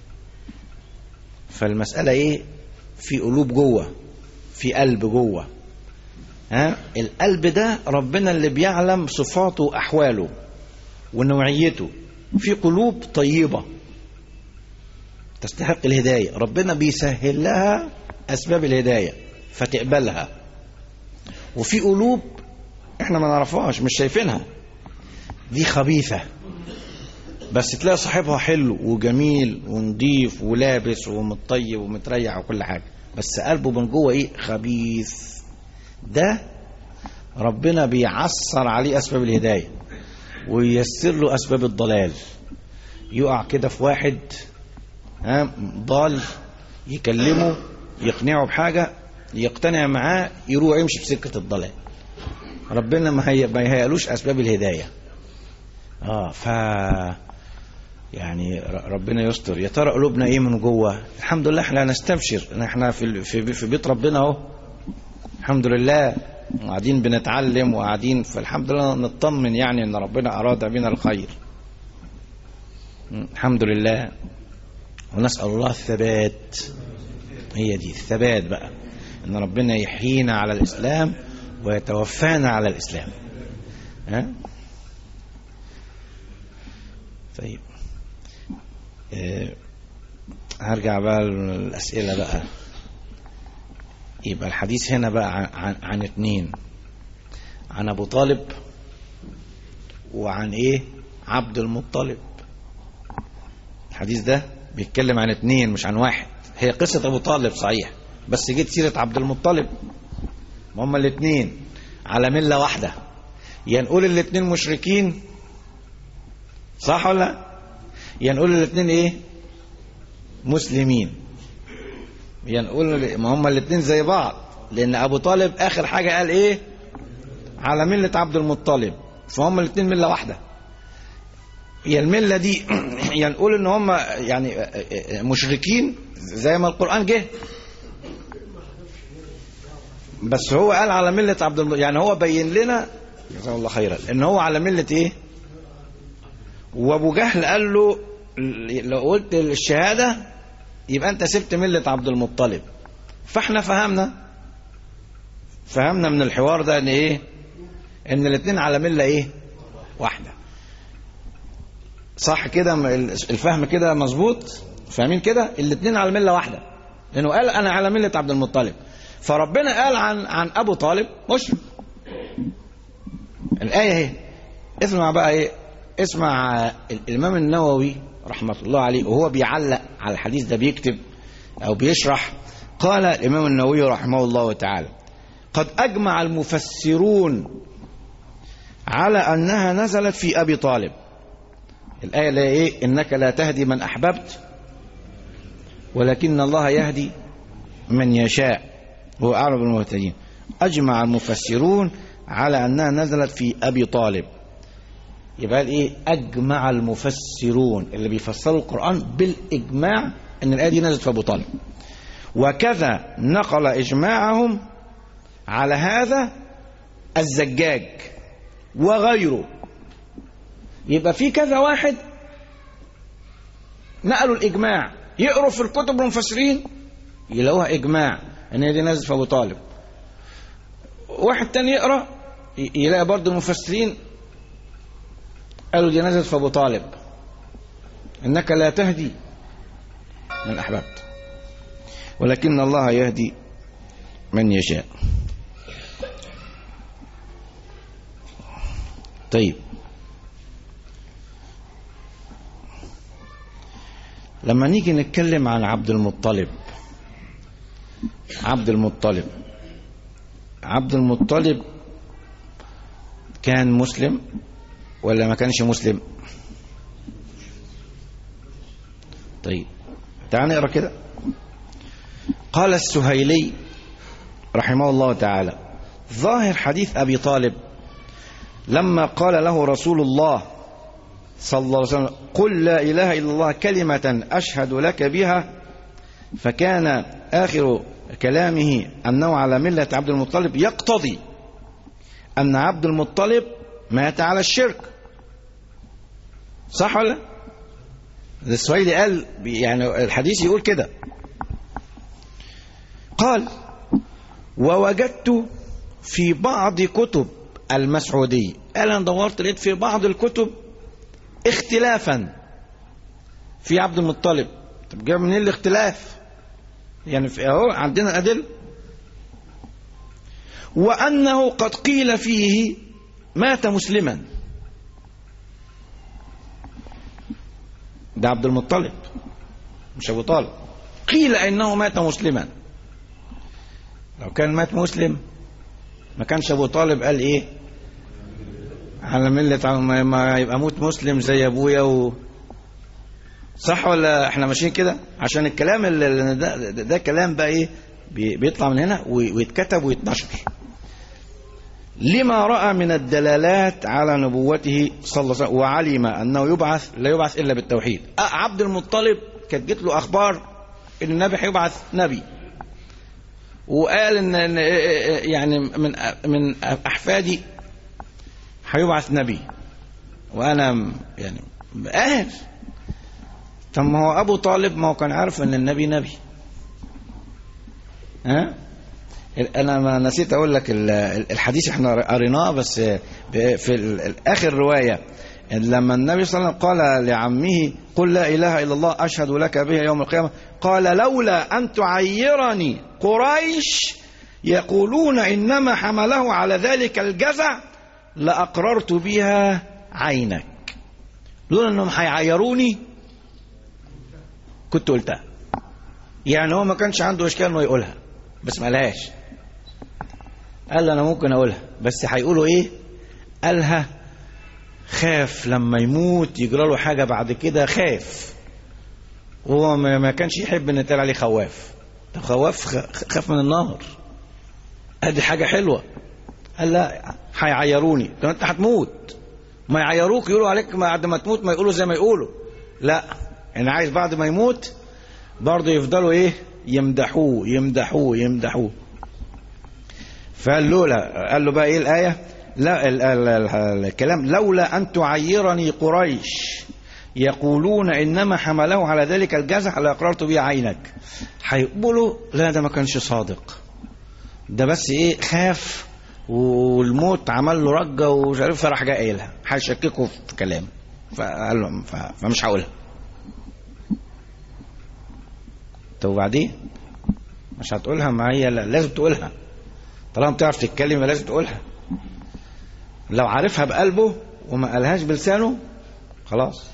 فالمسألة ايه في قلوب جوه في قلب جوه ها القلب ده ربنا اللي بيعلم صفاته واحواله ونوعيته في قلوب طيبه تستحق الهداية ربنا بيسهل لها أسباب الهداية فتقبلها وفي قلوب احنا ما نعرفهاش مش شايفينها دي خبيثة بس تلاقي صاحبها حلو وجميل ونضيف ولابس ومتطيب ومتريح وكل حاجة بس قلبه من جوه ايه خبيث ده ربنا بيعصر عليه أسباب الهداية وييسر له أسباب الضلال يقع كده في واحد ها ضال يكلمه يقنعه بحاجة يقتنع معاه يروح يمشي في سكة الضلال ربنا ما هي ما يهيألوش أسباب الهداية اه ف يعني ر- ربنا يستر يا ترى قلوبنا ايه من جوه الحمد لله احنا نستبشر إن احنا في ال- في في بيت ربنا اهو الحمد لله وقاعدين بنتعلم وقاعدين فالحمد لله نطمن يعني ان ربنا اراد بنا الخير م، الحمد لله ونسأل الله الثبات هي دي الثبات بقى ان ربنا يحيينا على الاسلام ويتوفانا على الاسلام ها طيب آه، هرجع بقى للأسئلة بقى يبقى الحديث هنا بقى عن, عن, عن اتنين عن أبو طالب وعن إيه عبد المطلب الحديث ده بيتكلم عن اتنين مش عن واحد هي قصة أبو طالب صحيح بس جيت سيرة عبد المطلب ما هما الاتنين على ملة واحدة يا نقول الاتنين مشركين صح ولا لا؟ يا نقول الاتنين ايه مسلمين يا نقول ما هما الاتنين زي بعض لان ابو طالب اخر حاجة قال ايه على ملة عبد المطلب فهم الاتنين ملة واحدة يا الملة دي يا نقول ان هم يعني مشركين زي ما القرآن جه بس هو قال على ملة عبد الم... يعني هو بين لنا جزاه الله خيرا ان هو على ملة ايه وابو جهل قال له لو قلت الشهادة يبقى انت سبت ملة عبد المطلب فاحنا فهمنا فهمنا من الحوار ده ان ايه ان الاثنين على ملة ايه واحدة صح كده م- الفهم كده مظبوط فاهمين كده الاثنين على ملة واحدة لانه قال انا على ملة عبد المطلب فربنا قال عن عن ابو طالب مشرك الآية اهي اسمع بقى ايه اسمع الإمام النووي رحمة الله عليه وهو بيعلق على الحديث ده بيكتب أو بيشرح قال الإمام النووي رحمه الله تعالى قد أجمع المفسرون على أنها نزلت في أبي طالب الآية اللي هي إيه إنك لا تهدي من أحببت ولكن الله يهدي من يشاء هو أعلم بالمهتدين أجمع المفسرون على أنها نزلت في أبي طالب يبقى قال ايه اجمع المفسرون اللي بيفسروا القران بالاجماع ان الايه دي نزلت في ابو طالب وكذا نقل اجماعهم على هذا الزجاج وغيره يبقى في كذا واحد نقلوا الاجماع يقروا في الكتب المفسرين يلاقوها اجماع ان هي دي نزلت في ابو طالب واحد تاني يقرا ي- يلاقي برضه المفسرين قالوا دي نزلت في ابو طالب انك لا تهدي من احببت ولكن الله يهدي من يشاء طيب لما نيجي نتكلم عن عبد المطلب عبد المطلب عبد المطلب كان مسلم ولا ما كانش مسلم طيب تعال نقرا كده قال السهيلي رحمه الله تعالى ظاهر حديث ابي طالب لما قال له رسول الله صلى الله عليه وسلم قل لا اله الا الله كلمه اشهد لك بها فكان اخر كلامه انه على مله عبد المطلب يقتضي ان عبد المطلب مات على الشرك صح ولا السويدي قال يعني الحديث يقول كده قال ووجدت في بعض كتب المسعودي قال انا دورت لقيت في بعض الكتب اختلافا في عبد المطلب طب جاب منين الاختلاف يعني في اهو عندنا أدلة وأنه قد قيل فيه مات مسلما ده عبد المطلب مش أبو طالب قيل إنه مات مسلما لو كان مات مسلم ما كانش أبو طالب قال إيه على ملة ما- ما يبقى موت مسلم زي أبويا و صح ولا احنا ماشيين كده عشان الكلام اللي ده, ده, ده كلام بقى ايه بي- بيطلع من هنا وي- ويتكتب ويتنشر لما رأى من الدلالات على نبوته صلى الله عليه وسلم وعلم أنه يبعث لا يبعث إلا بالتوحيد أه عبد المطلب كانت جت له أخبار إن النبي هيبعث نبي وقال إن إن- يعني من من أحفادي هيبعث نبي وأنا يعني قال طب ما هو أبو طالب ما هو كان عارف إن النبي نبي ها انا ما نسيت اقول لك ال- الحديث احنا قريناه بس ب- في ال- اخر روايه لما النبي صلى الله عليه وسلم قال لعمه قل لا اله الا الله اشهد لك به يوم القيامه قال لولا ان تعيرني قريش يقولون انما حمله على ذلك الجزع لاقررت بها عينك لولا انهم هيعيروني كنت قلتها يعني هو ما كانش عنده اشكال انه يقولها بس ما قالهاش قال انا ممكن اقولها بس هيقولوا ايه قالها خاف لما يموت يجرى له حاجه بعد كده خاف وهو ما ما كانش يحب ان يتقال عليه خواف طب خواف خ- خاف من النار ادي حاجه حلوه قال لا هيعيروني طب انت هتموت ما يعيروك يقولوا عليك بعد ما تموت ما يقولوا زي ما يقولوا لا انا عايز بعد ما يموت برضه يفضلوا ايه يمدحوه يمدحوه يمدحوه فقال لولا قال له بقى ايه الايه لا ال ال ال الكلام لولا ان تعيرني قريش يقولون انما حمله على ذلك الجزع لاقررت به عينك هيقولوا لا ده ما كانش صادق ده بس ايه خاف والموت عمل له رجه ومش عارف فراح جاي قايلها هيشككوا في كلامه فقال لهم ف- فمش هقولها طب وبعدين مش هتقولها معايا لا لازم تقولها طالما بتعرف تتكلم يبقى لازم تقولها لو عارفها بقلبه وما قالهاش بلسانه خلاص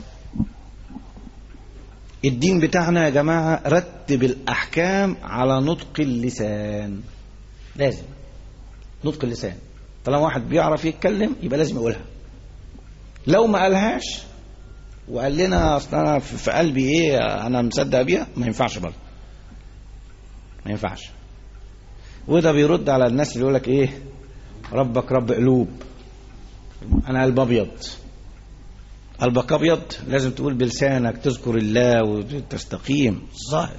الدين بتاعنا يا جماعة رتب الأحكام على نطق اللسان لازم نطق اللسان طالما واحد بيعرف يتكلم يبقى لازم يقولها لو ما قالهاش وقال لنا اصل انا في في قلبي ايه انا مصدق بيها ما ينفعش برضه ما ينفعش وده بيرد على الناس اللي يقول لك ايه ربك رب قلوب انا قلب ابيض قلبك ابيض لازم تقول بلسانك تذكر الله وتستقيم الظاهر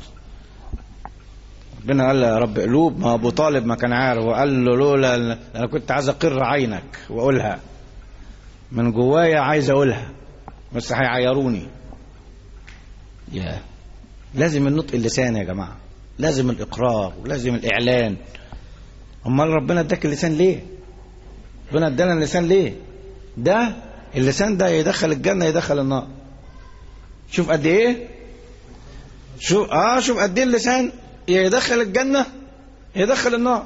ربنا قال له يا رب قلوب ما ابو طالب ما كان عارف وقال له لولا انا كنت عايز اقر عينك واقولها من جوايا عايز اقولها بس هيعيروني يا لازم النطق اللسان يا جماعه لازم الاقرار ولازم الاعلان امال ربنا اداك اللسان ليه ربنا ادانا اللسان ليه ده اللسان ده يدخل الجنه يدخل النار شوف قد ايه شوف اه شوف قد ايه اللسان يا يدخل الجنه يا يدخل النار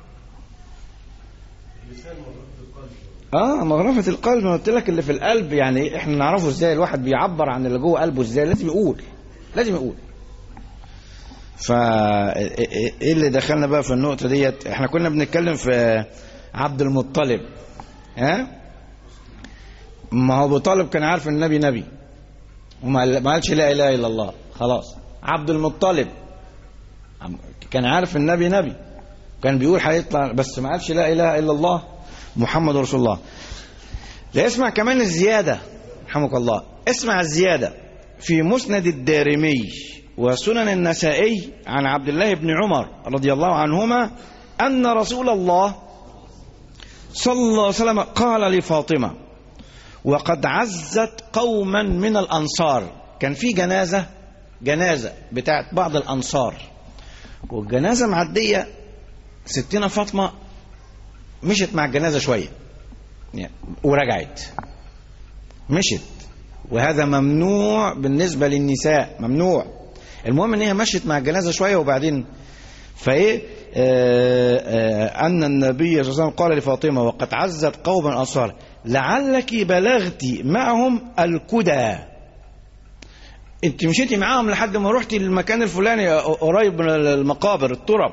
اه مغرفة القلب انا قلت لك اللي في القلب يعني احنا نعرفه ازاي الواحد بيعبر عن اللي جوه قلبه ازاي لازم يقول لازم يقول فا ايه اللي دخلنا بقى في النقطة ديت احنا كنا بنتكلم في عبد المطلب ها ما هو ابو طالب كان عارف ان النبي نبي وما قال- ما قالش لا اله الا الله خلاص عبد المطلب عم- كان عارف النبي نبي كان بيقول هيطلع بس ما قالش لا اله الا الله محمد رسول الله لا اسمع كمان الزيادة رحمك الله اسمع الزيادة في مسند الدارمي وسنن النسائي عن عبد الله بن عمر رضي الله عنهما أن رسول الله صلى الله عليه وسلم قال لفاطمة وقد عزت قوما من الأنصار كان في جنازة جنازة بتاعت بعض الأنصار والجنازة معدية ستنا فاطمة مشت مع الجنازة شوية يعني ورجعت مشت وهذا ممنوع بالنسبة للنساء ممنوع المهم ان هي مشيت مع الجنازه شويه وبعدين فايه آه آه ان النبي صلى الله عليه وسلم قال لفاطمه وقد عزت قوما انصار لعلك بلغت معهم الكدى انت مشيتي معاهم لحد ما رحتي المكان الفلاني قريب من المقابر الترب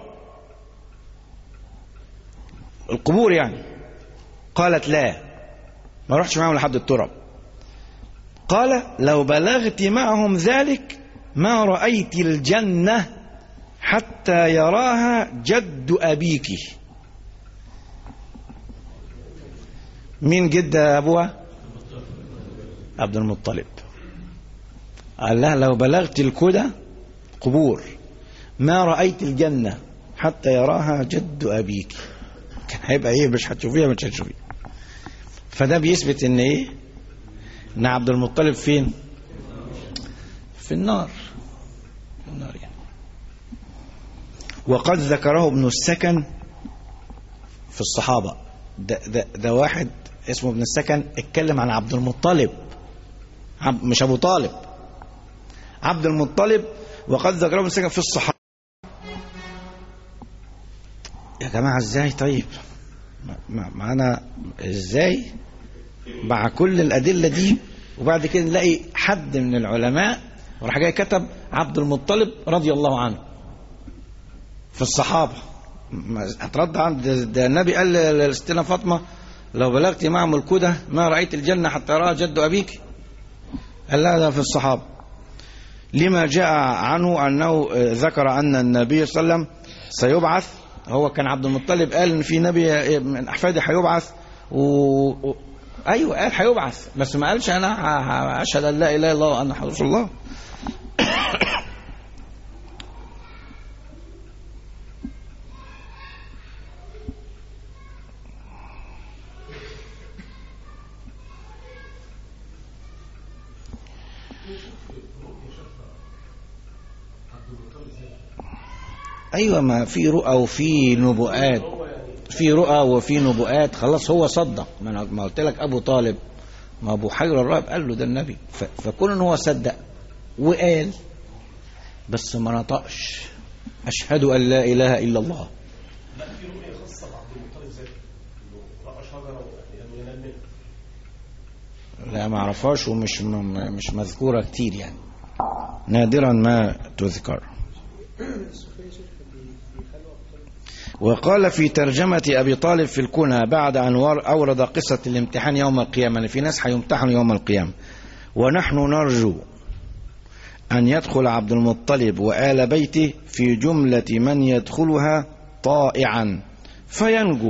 القبور يعني قالت لا ما رحتش معاهم لحد الترب قال لو بلغت معهم ذلك ما رأيت الجنة حتى يراها جد أبيك مين جد أبوها عبد المطلب قال لها لو بلغت الكدى قبور ما رأيت الجنة حتى يراها جد أبيك كان هيبقى ايه مش هتشوفيها مش هتشوفيها فده بيثبت ان ايه ان عبد المطلب فين في النار في النار يعني وقد ذكره ابن السكن في الصحابة ده, ده, ده واحد اسمه ابن السكن اتكلم عن عبد المطلب عب مش ابو طالب عبد المطلب وقد ذكره ابن السكن في الصحابة يا جماعة ازاي طيب معانا ازاي مع كل الأدلة دي وبعد كده نلاقي حد من العلماء وراح جاي كتب عبد المطلب رضي الله عنه في الصحابة هترد عن ده, ده النبي قال لستنا فاطمة لو بلغت معهم الكدى ما رأيت الجنة حتى يراها جد أبيك قال لا ده في الصحابة لما جاء عنه أنه ذكر أن النبي صلى الله عليه وسلم سيبعث هو كان عبد المطلب قال ان في نبي من احفادي هيبعث و... و... ايوه قال هيبعث بس ما قالش انا اشهد ان لا اله الا الله وان رسول الله ايوه ما في رؤى وفي نبوءات في رؤى وفي نبوءات خلاص هو صدق ما انا ما قلت لك ابو طالب ما ابو حجر الرهب قال له ده النبي فكون ان هو صدق وقال بس ما نطقش اشهد ان لا اله الا الله لا في رؤيه خاصه بعبد المطلب ذاته انه راى شجره ويعني ينام منها لا ما اعرفهاش ومش مش مذكوره كتير يعني نادرا ما تذكر وقال في ترجمة أبي طالب في الكنى بعد أن أورد قصة الامتحان يوم القيامة أن في ناس هيمتحنوا يوم القيامة ونحن نرجو أن يدخل عبد المطلب وآل بيته في جملة من يدخلها طائعا فينجو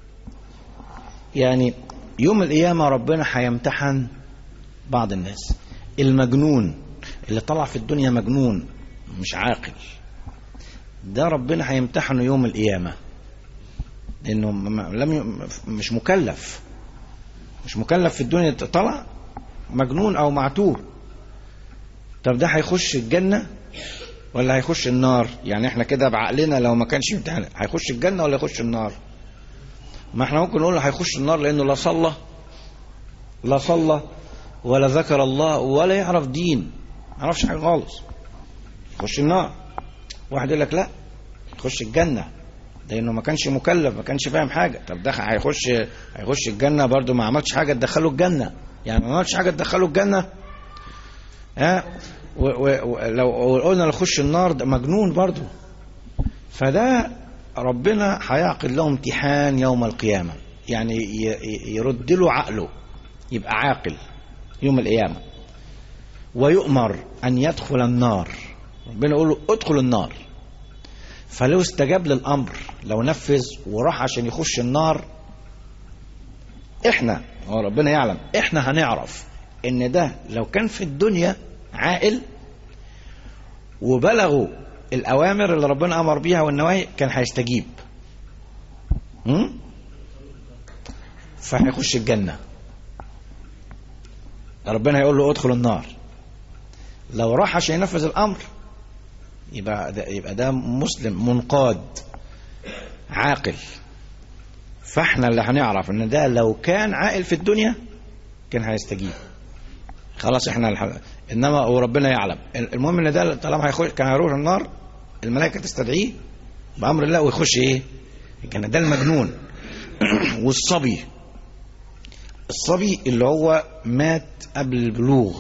يعني يوم القيامة ربنا هيمتحن بعض الناس المجنون اللي طلع في الدنيا مجنون مش عاقل ده ربنا هيمتحنه يوم القيامة لأنه لم ي... مش مكلف مش مكلف في الدنيا طلع مجنون أو معتوه طب ده هيخش الجنة ولا هيخش النار يعني احنا كده بعقلنا لو ما كانش امتحان هيخش الجنة ولا يخش النار ما احنا ممكن نقول هيخش النار لأنه لا صلى لا صلى ولا ذكر الله ولا يعرف دين ما يعرفش حاجة خالص يخش النار واحد يقول لك لا يخش الجنة لأنه ما كانش مكلف ما كانش فاهم حاجة طب ده هيخش هيخش الجنة برضه ما عملش حاجة تدخله الجنة يعني ما عملش حاجة تدخله الجنة ها ولو قلنا لو يخش النار ده مجنون برضه فده ربنا هيعقد له امتحان يوم القيامة يعني يرد له عقله يبقى عاقل يوم القيامة ويؤمر أن يدخل النار ربنا يقول له ادخل النار فلو استجاب للأمر لو نفذ وراح عشان يخش النار احنا هو ربنا يعلم احنا هنعرف ان ده لو كان في الدنيا عاقل وبلغوا الأوامر اللي ربنا أمر بيها والنواهي كان هيستجيب فهيخش الجنة ربنا هيقول له ادخل النار لو راح عشان ينفذ الأمر يبقى ده, يبقى ده مسلم منقاد عاقل فاحنا اللي هنعرف ان ده لو كان عاقل في الدنيا كان هيستجيب خلاص احنا الح... انما وربنا يعلم المهم ان ده طالما هيخش كان هيروح النار الملائكه تستدعيه بامر الله ويخش ايه كان ده المجنون والصبي الصبي اللي هو مات قبل البلوغ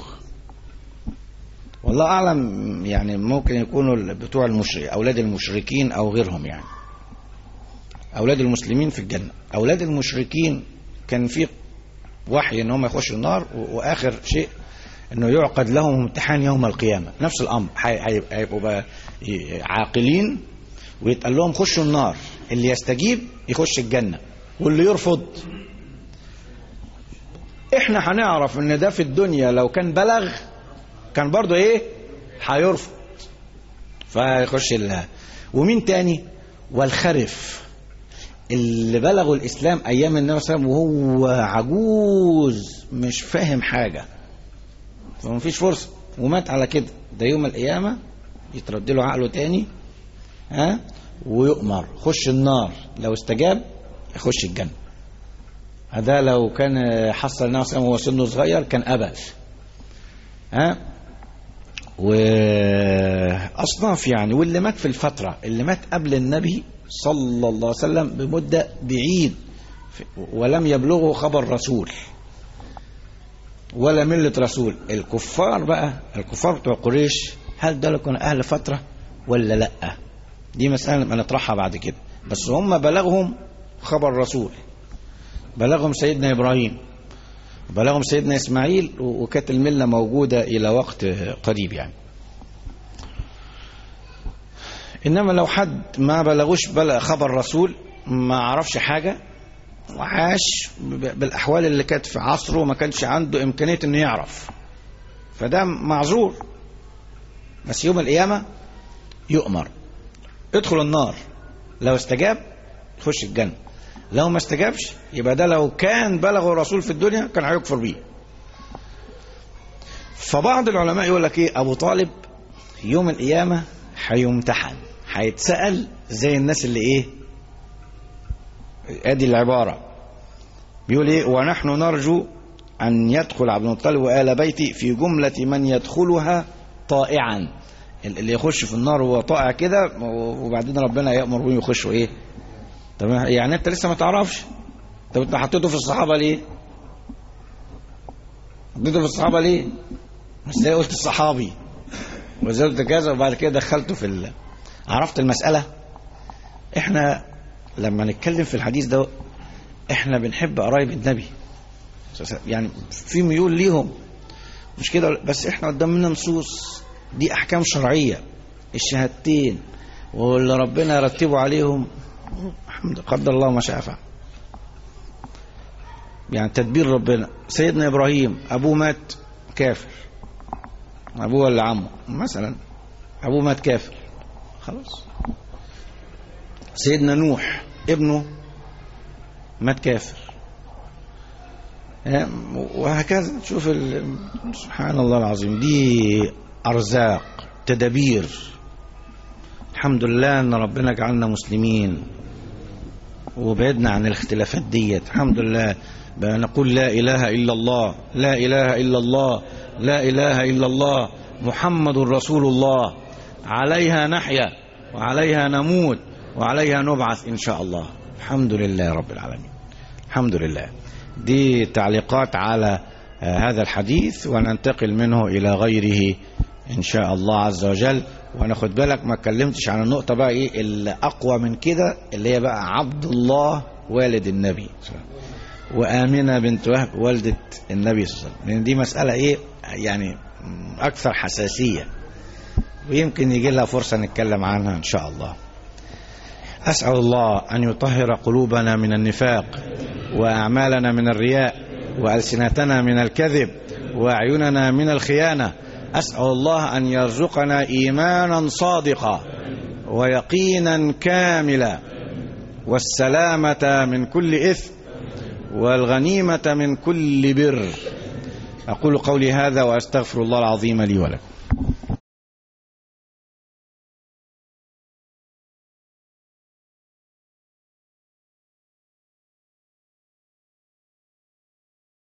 والله اعلم يعني ممكن يكونوا بتوع المشرك اولاد المشركين او غيرهم يعني اولاد المسلمين في الجنه اولاد المشركين كان في وحي ان هم يخشوا النار و- واخر شيء انه يعقد لهم امتحان يوم القيامه نفس الامر هي- هي- هيبقوا بقى ي- عاقلين ويتقال لهم خشوا النار اللي يستجيب يخش الجنه واللي يرفض احنا هنعرف ان ده في الدنيا لو كان بلغ كان برضو ايه هيرفض فيخش الله ومين تاني والخرف اللي بلغوا الاسلام ايام النبي صلى الله عليه وسلم وهو عجوز مش فاهم حاجه فما فيش فرصه ومات على كده ده يوم القيامه يترد له عقله تاني ها ويؤمر خش النار لو استجاب يخش الجنه هذا لو كان حصل النبي صلى الله عليه وسلم وهو سنه صغير كان ابى ها واصناف يعني واللي مات في الفتره اللي مات قبل النبي صلى الله عليه وسلم بمده بعيد ولم يبلغه خبر رسول ولا ملة رسول الكفار بقى الكفار بتوع قريش هل دول كانوا أهل فترة ولا لأ دي مسألة ما نطرحها بعد كده بس هم بلغهم خبر رسول بلغهم سيدنا إبراهيم بلغهم سيدنا إسماعيل و- وكانت الملة موجودة إلى وقت قريب يعني إنما لو حد ما بلغوش بلغ خبر رسول ما عرفش حاجة وعاش ب- بالأحوال اللي كانت في عصره وما كانش عنده إمكانية إنه يعرف فده معذور بس يوم القيامة يؤمر ادخل النار لو استجاب يخش الجنة لو ما استجابش يبقى ده لو كان بلغه الرسول في الدنيا كان هيكفر بيه فبعض العلماء يقول لك ايه ابو طالب يوم القيامة هيمتحن هيتسأل زي الناس اللي ايه ادي العبارة بيقول ايه ونحن نرجو ان يدخل عبد المطلب وآل بيتي في جملة من يدخلها طائعا اللي يخش في النار وهو طائع كده وبعدين ربنا يأمر بهم يخشوا ايه طب يعني انت لسه ما تعرفش طب انت حطيته في الصحابة ليه حطيته في الصحابة ليه مش زي قلت الصحابي وزي قلت كذا وبعد كده دخلته في ال... عرفت المسألة احنا لما نتكلم في الحديث ده احنا بنحب قرايب النبي يعني في ميول ليهم مش كده بس احنا قدامنا نصوص دي احكام شرعية الشهادتين واللي ربنا يرتبه عليهم الحمد قدر الله ما شاء فعل يعني تدبير ربنا سيدنا ابراهيم ابوه مات كافر ابوه ولا عمه مثلا ابوه مات كافر خلاص سيدنا نوح ابنه مات كافر وهكذا تشوف ال... سبحان الله العظيم دي ارزاق تدابير الحمد لله ان ربنا جعلنا مسلمين وبعدنا عن الاختلافات ديت الحمد لله نقول لا اله الا الله لا اله الا الله لا اله الا الله محمد رسول الله عليها نحيا وعليها نموت وعليها نبعث ان شاء الله الحمد لله رب العالمين الحمد لله دي تعليقات على هذا الحديث وننتقل منه الى غيره ان شاء الله عز وجل وناخد بالك ما اتكلمتش عن النقطة بقى ايه اللي اقوى من كده اللي هي بقى عبد الله والد النبي وآمنة بنت وهب والدة النبي صلى الله عليه وسلم لان دي مسألة ايه يعني اكثر حساسية ويمكن يجي لها فرصة نتكلم عنها ان شاء الله أسأل الله أن يطهر قلوبنا من النفاق وأعمالنا من الرياء وألسنتنا من الكذب وأعيننا من الخيانة أسأل الله أن يرزقنا إيمانا صادقا ويقينا كاملا والسلامة من كل إثم والغنيمة من كل بر أقول قولي هذا وأستغفر الله العظيم لي ولكم